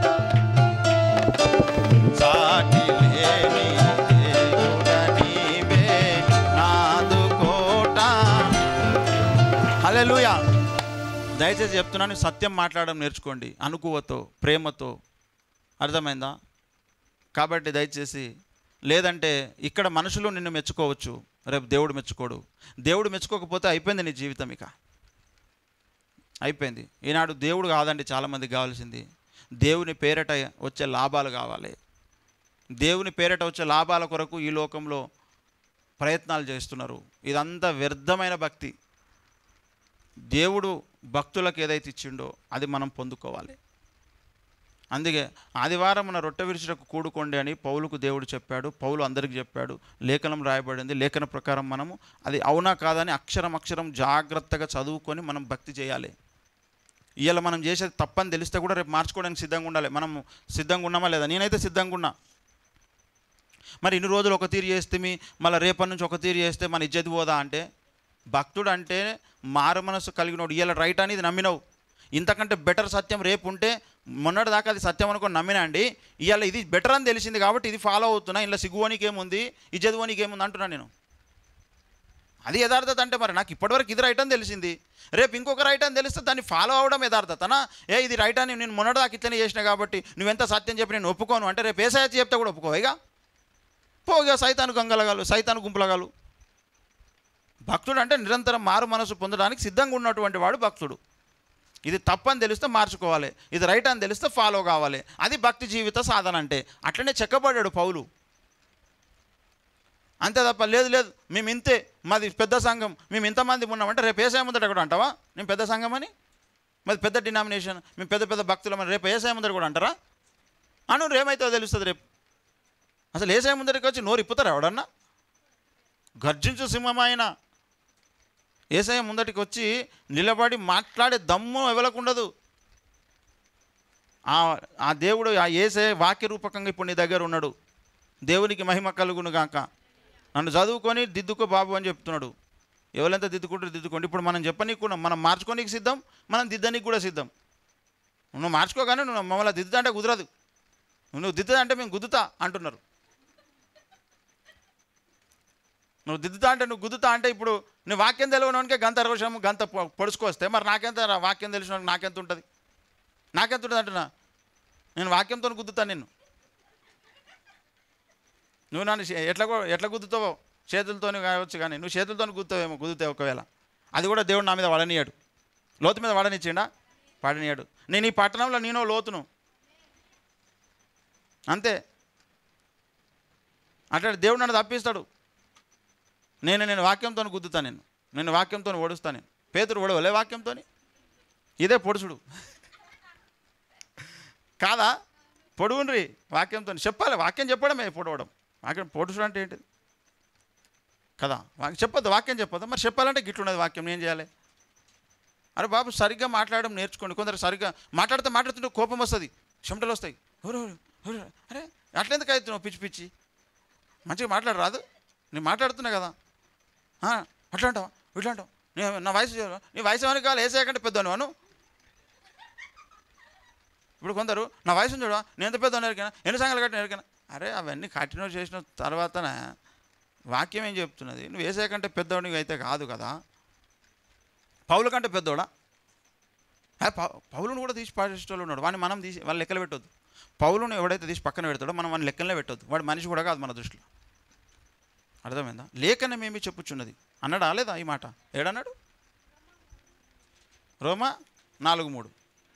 సాటి లేని దేవుడ నీవే నాదు కోట హల్లెలూయా దయచేసి చెప్తున్నాను సత్యం మాట్లాడడం నేర్చుకోండి అనుకువతో ప్రేమతో అర్థమైందా కాబట్టి దయచేసి లేదంటే ఇక్కడ మనుషులు నిన్ను మెచ్చుకోవచ్చు రేపు దేవుడు మెచ్చుకోడు దేవుడు మెచ్చుకోకపోతే అయిపోయింది నీ జీవితం ఇక అయిపోయింది ఈనాడు దేవుడు కాదండి చాలామందికి కావాల్సింది దేవుని పేరట వచ్చే లాభాలు కావాలి దేవుని పేరట వచ్చే లాభాల కొరకు ఈ లోకంలో ప్రయత్నాలు చేస్తున్నారు ఇదంతా వ్యర్థమైన భక్తి దేవుడు భక్తులకు ఏదైతే ఇచ్చిండో అది మనం పొందుకోవాలి అందుకే ఆదివారం మన రొట్టె విరుచుటకు కూడుకోండి అని పౌలుకు దేవుడు చెప్పాడు పౌలు అందరికి చెప్పాడు లేఖనం రాయబడింది లేఖన ప్రకారం మనము అది అవునా కాదని అక్షరం అక్షరం జాగ్రత్తగా చదువుకొని మనం భక్తి చేయాలి ఇవాళ మనం చేసేది తప్పని తెలిస్తే కూడా రేపు మార్చుకోవడానికి సిద్ధంగా ఉండాలి మనం సిద్ధంగా ఉన్నామా లేదా నేనైతే సిద్ధంగా ఉన్నా మరి ఇన్ని రోజులు ఒక తీరు చేస్తే మళ్ళీ రేపటి నుంచి ఒక తీరు చేస్తే మన ఇజ్జత్ పోదా అంటే భక్తుడు అంటే మారు మనసు కలిగినోడు ఇవాళ రైట్ అనేది నమ్మినవు ఇంతకంటే బెటర్ సత్యం రేపు ఉంటే మొన్నటి దాకా అది సత్యం అనుకొని నమ్మినా అండి ఇవాళ ఇది బెటర్ అని తెలిసింది కాబట్టి ఇది ఫాలో అవుతున్నా ఇలా సిగ్గువనికి ఏముంది ఇజ్జతువనికి ఏముంది అంటున్నా నేను అది యథార్థత అంటే మరి నాకు ఇప్పటివరకు ఇది రైట్ అని తెలిసింది రేపు ఇంకొక రైట్ అని తెలిస్తే దాన్ని ఫాలో అవడం యథార్థతనా ఏ ఇది రైట్ అని నేను మొన్నటిదాకా ఇట్లనే చేసిన కాబట్టి నువ్వెంత సత్యం చెప్పి నేను ఒప్పుకోను అంటే రేపు ఏ సత్యం చెప్తే కూడా ఒప్పుకోవేగా పోగా సైతాను గంగలగాలు సైతాను గుంపులగాలు భక్తుడు అంటే నిరంతరం మారు మనసు పొందడానికి సిద్ధంగా ఉన్నటువంటి వాడు భక్తుడు ఇది తప్పని తెలిస్తే మార్చుకోవాలి ఇది రైట్ అని తెలిస్తే ఫాలో కావాలి అది భక్తి జీవిత సాధన అంటే అట్లనే చెక్కబడ్డాడు పౌలు అంతే తప్ప లేదు లేదు మేము ఇంతే మాది పెద్ద సంఘం మేము ఇంతమంది ఉన్నామంటే రేపు ఏసాయ ముందట కూడా అంటావా నేను పెద్ద సంఘం అని మాది పెద్ద డినామినేషన్ మేము పెద్ద పెద్ద భక్తులమని రేపు ఏసాయ ముందట కూడా అంటారా అను రేమైతే తెలుస్తుంది రేపు అసలు ఏసాయ ముందరికి వచ్చి నోరు ఇప్పుతారా ఎవడన్నా గర్జించు సింహమైన ఏసఐ ముందటికి వచ్చి నిలబడి మాట్లాడే దమ్ము ఎవలకుండదు ఆ ఆ దేవుడు ఆ ఏసే వాక్య రూపకంగా ఇప్పుడు నీ దగ్గర ఉన్నాడు దేవునికి మహిమ కలుగును గాక నన్ను చదువుకొని దిద్దుకో బాబు అని చెప్తున్నాడు ఎవరెంత దిద్దుకుంటారు దిద్దుకోండి ఇప్పుడు మనం చెప్పనీకి కూడా మనం మార్చుకోనికి సిద్ధం మనం దిద్దనికి కూడా సిద్ధం నువ్వు మార్చుకోగానే నువ్వు మమ్మల్ని దిద్దుతా అంటే కుదరదు నువ్వు దిద్దుతా అంటే మేము గుద్దుతా అంటున్నారు నువ్వు దిద్దుతా అంటే నువ్వు గుద్దుతా అంటే ఇప్పుడు నువ్వు వాక్యం తెలియనోనికే గంత రోషం గంత పొ- పొడుచుకొస్తే మరి నాకెంత రా- వాక్యం తెలిసిన నాకెంత ఉంటుంది నాకెంత ఉంటుంది అంటున్నా నేను వాక్యంతో గుద్దుతా నిన్ను నువ్వు నన్ను చే- ఎట్లా కూ- ఎట్లా గుద్దుతావో చేతులతో కావచ్చు కానీ నువ్వు చేతులతో గుద్దుతావేమో గుద్దుతావు ఒకవేళ అది కూడా దేవుడు నా మీద వాడనియాడు లోతు మీద వాడనిచ్చిండా పాడనియాడు నేను ఈ పట్టణంలో నేనో లోతును అంతే అట్లా దేవుడు నన్ను తప్పిస్తాడు నేను నేను వాక్యంతో గుద్దుతా నేను నేను వాక్యంతో ఓడుస్తా నేను పేతురు ఓడవలే వాక్యంతో ఇదే పొడుచుడు కాదా పొడుగుండ్రి వాక్యంతో చెప్పాలి వాక్యం చెప్పడమే పొడవడం వాక్యం పొడుచుడు అంటే ఏంటిది కదా వాక్యం చెప్పొద్దు వాక్యం చెప్పొద్దు మరి చెప్పాలంటే గిట్లున్నది వాక్యం నేను చేయాలి అరే బాబు సరిగ్గా మాట్లాడడం నేర్చుకోండి కొందరు సరిగ్గా మాట్లాడితే మాట్లాడుతుంటే కోపం వస్తుంది చెమటలు వస్తాయి ఎవరు ఎవరు? ఎవరు? అరే అట్లెందుకు అవుతున్నావు పిచ్చి పిచ్చి మంచిగా మాట్లాడరాదు నేను మాట్లాడుతున్నా కదా ఆ, అట్లా అంటావా ఇట్లా అంటావు నీ- నా వయసు చూడు. నీ వయసు ఏమని కావాలి వేసేయకంటే పెద్దను అను ఇప్పుడు కొందరు నా వయసు చూడ నేను ఎంత పెద్ద ఎరికైనా ఎన్ని సంఘాలు కట్టిన ఎరికైనా అరే అవన్నీ కంటిన్యూ చేసిన తర్వాతనే వాక్యం ఏం చెప్తున్నది నువ్వు వేసే కంటే పెద్దవాడివి అయితే కాదు కదా పౌల కంటే పెద్దోడా ఆ, పౌ- పౌలును కూడా తీసి పాటిస్తూ ఉన్నాడు వాడిని మనం తీసి వాళ్ళు లెక్కలు పెట్టొద్దు పౌలును ఎవడైతే తీసి పక్కన పెడతాడో మనం వాడిని లెక్కలనే పెట్టొద్దు వాడు మనిషి కూడా కాదు మన దృష్టిలో అర్థమైందా లేఖనమేమి చెప్పుచున్నది అన్నాడా లేదా ఈ మాట ఏడన్నాడు రోమా నాలుగు మూడు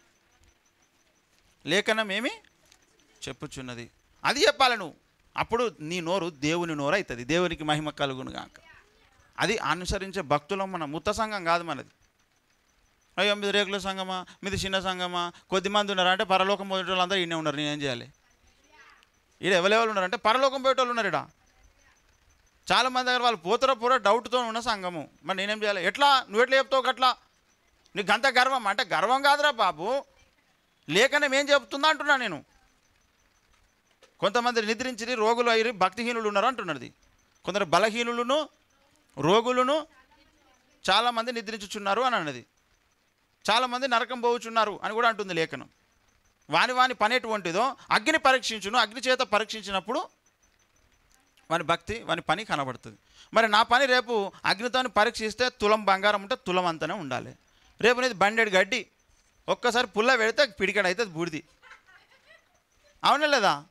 లేఖనమేమి చెప్పుచున్నది అది చెప్పాలి నువ్వు అప్పుడు నీ నోరు దేవుని నోరు అవుతుంది దేవునికి మహిమ కలుగును గాక అది అనుసరించే భక్తులం మన ముత్త సంఘం కాదు మనది అయ్యో మీది రేకుల సంఘమా మీది చిన్న సంఘమా కొద్దిమంది ఉన్నారు అంటే పరలోకం పోయే వాళ్ళు అందరూ ఈయనే ఉన్నారు నేనేం చేయాలి ఈడ ఎవరెవరు ఉన్నారంటే పరలోకం పోయేటోళ్ళు ఉన్నారు ఈడ చాలా మంది దగ్గర వాళ్ళు పోతారో పోరో డౌట్తో ఉన్న సంఘము మరి నేనేం చేయాలి ఎట్లా నువ్వు ఎట్లా చెప్తావు అట్లా నీకు గంత గర్వం అంటే గర్వం కాదురా బాబు లేఖనం ఏం చెప్తుందా అంటున్నా నేను కొంతమంది నిద్రించి రోగులు అయ్యి భక్తిహీనులు ఉన్నారు అంటున్నది కొందరు బలహీనులను రోగులను చాలామంది నిద్రించుచున్నారు అని అన్నది చాలామంది నరకం పోవుచున్నారు అని కూడా అంటుంది లేఖనం వాని వాని పని ఎటువంటిదో అగ్ని పరీక్షించును అగ్ని చేత పరీక్షించినప్పుడు వాని భక్తి వాని పని కనబడుతుంది మరి నా పని రేపు అగ్నితో పరీక్షిస్తే తులం బంగారం ఉంటే తులం అంతనే ఉండాలి రేపు అనేది బండెడు గడ్డి ఒక్కసారి పుల్ల పెడితే పిడికడ అయితే బూడిది అవునా లేదా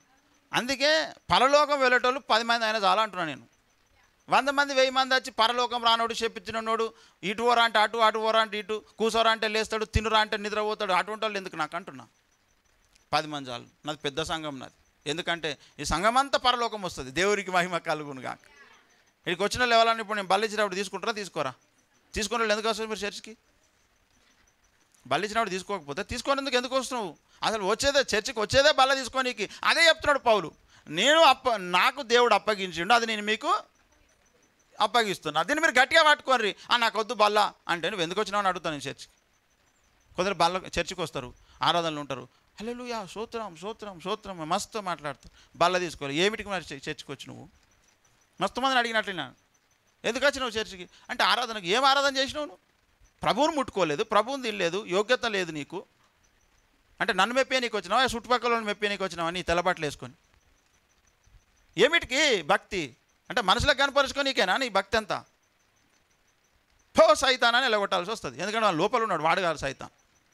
అందుకే పరలోకం వెళ్ళేటోళ్ళు పది మంది అయినా చాలా అంటున్నాను నేను వంద మంది వెయ్యి మంది వచ్చి పరలోకం రానోడు చెప్పించినోడు ఇటు ఓరా అంటే అటు అటు ఓరా అంటే ఇటు కూసోరా అంటే లేస్తాడు తినురా అంటే నిద్రపోతాడు అటువంటి వాళ్ళు ఎందుకు నాకు అంటున్నా పది మంది చాలు నాది పెద్ద సంఘం నాది ఎందుకంటే ఈ సంఘం అంతా పరలోకం వస్తుంది దేవుడికి మహిమ కలుగును కాక ఇక్కడికి వచ్చిన లెవెలని ఇప్పుడు నేను బల్లిచ్చినప్పుడు తీసుకుంటారా తీసుకోరా తీసుకున్న వాళ్ళు ఎందుకు వస్తారు మీరు చర్చికి బల్లిచ్చినప్పుడు తీసుకోకపోతే తీసుకునేందుకు ఎందుకు వస్తున్నావు అసలు వచ్చేదే చర్చికి వచ్చేదే బల్ల తీసుకోనీకి అదే చెప్తున్నాడు పౌలు నేను అప్ప నాకు దేవుడు అప్పగించిండు అది నేను మీకు అప్పగిస్తున్నా దీన్ని మీరు గట్టిగా పట్టుకోర్రి ఆ నాకు వద్దు బల్ల అంటే నువ్వు ఎందుకు వచ్చినావు అని అడుగుతాను నేను చర్చికి కొందరు బల్ల చర్చికి వస్తారు ఆరాధనలు ఉంటారు హలో యా సూత్రం సూత్రం సూత్రం మస్తు మాట్లాడతారు బల్ల తీసుకోవాలి ఏమిటికి మరి చర్చ్- చర్చికి వచ్చి నువ్వు మస్తు మందిని అడిగినట్లయినా ఎందుకు వచ్చినావు చర్చికి అంటే ఆరాధనకు ఏం ఆరాధన చేసినావు నువ్వు ప్రభువుని ముట్టుకోలేదు ప్రభువుని తినలేదు యోగ్యత లేదు నీకు అంటే నన్ను మెప్పే నీకు వచ్చినావా చుట్టుపక్కల వాళ్ళని మెప్పే నీకు వచ్చినావా నీ తెల్లబట్టలు వేసుకొని ఏమిటికి భక్తి అంటే మనసులకు కనపరుచుకోనీకేనా నీ భక్తి అంతా పో సైతానని ఎలగొట్టాల్సి వస్తుంది ఎందుకంటే వాళ్ళ లోపల ఉన్నాడు వాడు కాదు సైతాన్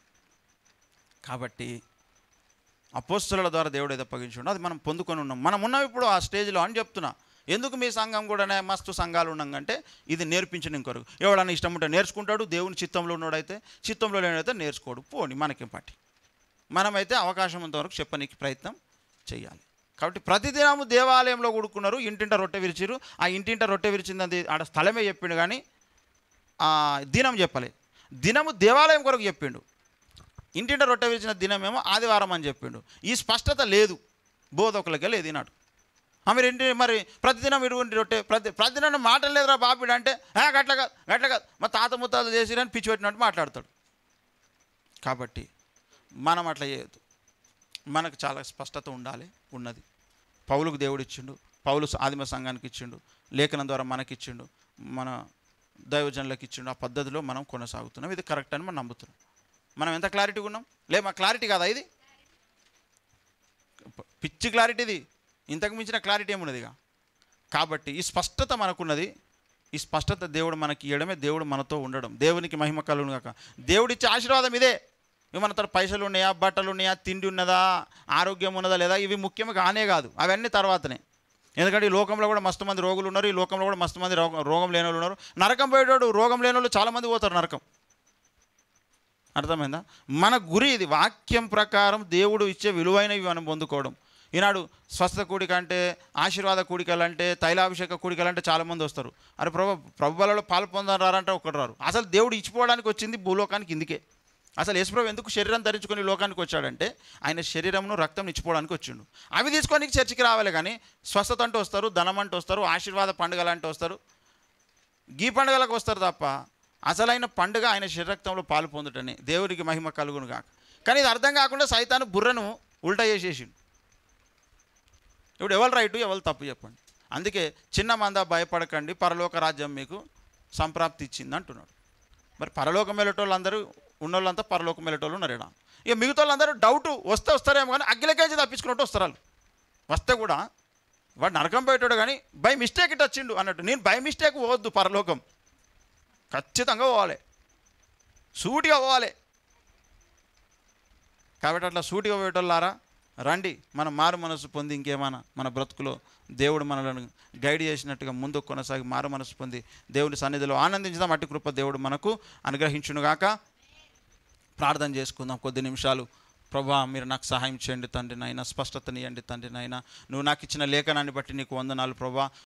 కాబట్టి అపోస్తుల ద్వారా దేవుడు ఏదో అప్పగించుండో అది మనం పొందుకొని ఉన్నాం మనం ఉన్నాం ఇప్పుడు ఆ స్టేజ్లో అని చెప్తున్నా ఎందుకు మీ సంఘం కూడా మస్తు సంఘాలు ఉన్నాం ఇది నేర్పించిన కొరకు ఎవడన్నా ఇష్టం ఉంటే నేర్చుకుంటాడు దేవుని చిత్తంలో ఉన్నాడైతే చిత్తంలో లేనైతే నేర్చుకోడు పోని మనకేం పట్టి మనమైతే అవకాశం ఉన్నంతవరకు చెప్పనీకి ప్రయత్నం చేయాలి కాబట్టి ప్రతిదినము దేవాలయంలో కూడుకున్నారు ఇంటింట రొట్టె విరిచిరు ఆ ఇంటింట రొట్టె విరిచింది ఆడ స్థలమే చెప్పిండు కానీ ఆ దినం చెప్పలే దినము దేవాలయం కొరకు చెప్పిండు ఇంటింట రొట్టె విరిచిన దినమేమో ఆదివారం అని చెప్పిండు ఈ స్పష్టత లేదు బోధకులకే లేదు ఈనాడు ఆ మీరు ఇంటి మరి ప్రతిదినం ఇటువంటి రొట్టె ప్రతి ప్రతిదినం మాటలు లేదురా బాపిడు అంటే "ఆ, గట్ల కాదు గట్ల కాదు మా తాత ముత్తాతలు చేసిరని పిచ్చి పెట్టినట్టు మాట్లాడతాడు కాబట్టి మనం అట్లా చేయొద్దు మనకు చాలా స్పష్టత ఉండాలి ఉన్నది పౌలుకు దేవుడు ఇచ్చిండు పౌలు ఆదిమ సంఘానికి ఇచ్చిండు లేఖనం ద్వారా మనకి ఇచ్చిండు మన దైవజనులకు ఇచ్చిండు ఆ పద్ధతిలో మనం కొనసాగుతున్నాం ఇది కరెక్ట్ అని మనం నమ్ముతున్నాం మనం ఎంత క్లారిటీగా ఉన్నాం లే మా క్లారిటీ కాదా ఇది పిచ్చి క్లారిటీ ఇది ఇంతకు మించిన క్లారిటీ ఏమున్నదిగా కాబట్టి ఈ స్పష్టత మనకున్నది ఈ స్పష్టత దేవుడు మనకి ఇవ్వడమే దేవుడు మనతో ఉండడం దేవునికి మహిమ కలుగును కాక దేవుడిచ్చే ఆశీర్వాదం ఇదే ఇవి మన తన పైసలు ఉన్నాయా బట్టలు ఉన్నాయా తిండి ఉన్నదా ఆరోగ్యం ఉన్నదా లేదా ఇవి ముఖ్యం కానే కాదు అవన్నీ తర్వాతనే ఎందుకంటే ఈ లోకంలో కూడా మస్తు మంది రోగులు ఉన్నారు ఈ లోకంలో కూడా మస్తు మంది రోగం రోగం లేని వాళ్ళు ఉన్నారు నరకం పోయేటోడు రోగం లేని వాళ్ళు చాలామంది పోతారు నరకం అర్థమైందా మన గురి ఇది వాక్యం ప్రకారం దేవుడు ఇచ్చే విలువైనవి మనం పొందుకోవడం ఈనాడు స్వస్థ కూడిక అంటే ఆశీర్వాద కూడికలు అంటే తైలాభిషేక కూడికలు అంటే చాలామంది వస్తారు అరే ప్రభు ప్రభులలో పాలు పొందరారంటే ఒకటి రారు అసలు దేవుడు ఇచ్చిపోవడానికి వచ్చింది భూలోకానికి ఇందుకే అసలు యేసుప్రభు ఎందుకు శరీరం ధరించుకొని ఈ లోకానికి వచ్చాడంటే ఆయన శరీరమును రక్తం ఇచ్చిపోవడానికి వచ్చిండు అవి తీసుకొని చర్చికి రావాలి కానీ స్వస్థత అంటూ వస్తారు ధనం అంటూ వస్తారు ఆశీర్వాద పండుగలు అంటూ వస్తారు గీ పండుగలకు వస్తారు తప్ప అసలైన పండుగ ఆయన శరీరక్తంలో పాలు పొందుటని దేవుడికి మహిమ కలుగును కాక కానీ ఇది అర్థం కాకుండా సైతాను బుర్రను ఉల్టా చేసేసిండు ఇప్పుడు ఎవరు రైటు ఎవరు తప్పు చెప్పండి అందుకే చిన్న మంద భయపడకండి పరలోక రాజ్యం మీకు సంప్రాప్తి ఇచ్చింది అంటున్నాడు మరి పరలోకం వెళ్ళేటోళ్ళు అందరూ ఉన్నోళ్ళంతా పరలోకం వెళ్ళేటోళ్ళు ఉన్నారు ఈడ ఇక మిగతా వాళ్ళందరూ డౌట్ వస్తే వస్తారేమో కానీ అగ్గిలకేంచి తప్పించుకున్నట్టు వస్తారు వాళ్ళు వస్తే కూడా వాడు నరకం పోయేటాడు కానీ బై మిస్టేక్ ఇటు వచ్చిండు అన్నట్టు నేను బై మిస్టేక్ పోవద్దు పరలోకం ఖచ్చితంగా పోవాలి సూటిగా పోవాలి కాబట్టి అట్లా సూటిగా పోయేటోళ్ళారా రండి మనం మారు మనసు పొంది ఇంకేమైనా మన బ్రతుకులో దేవుడు మనలను గైడ్ చేసినట్టుగా ముందుకు కొనసాగి మారు మనసు పొంది దేవుని సన్నిధిలో ఆనందించుదాం అట్టి కృప దేవుడు మనకు అనుగ్రహించునుగాక ప్రార్థన చేసుకుందాం కొద్ది నిమిషాలు ప్రభా మీరు నాకు సహాయం చేయండి తండ్రి నాయన స్పష్టతనియండి తండ్రి నాయన నువ్వు నాకు ఇచ్చిన లేఖనాన్ని బట్టి నీకు వందనాలు ప్రభా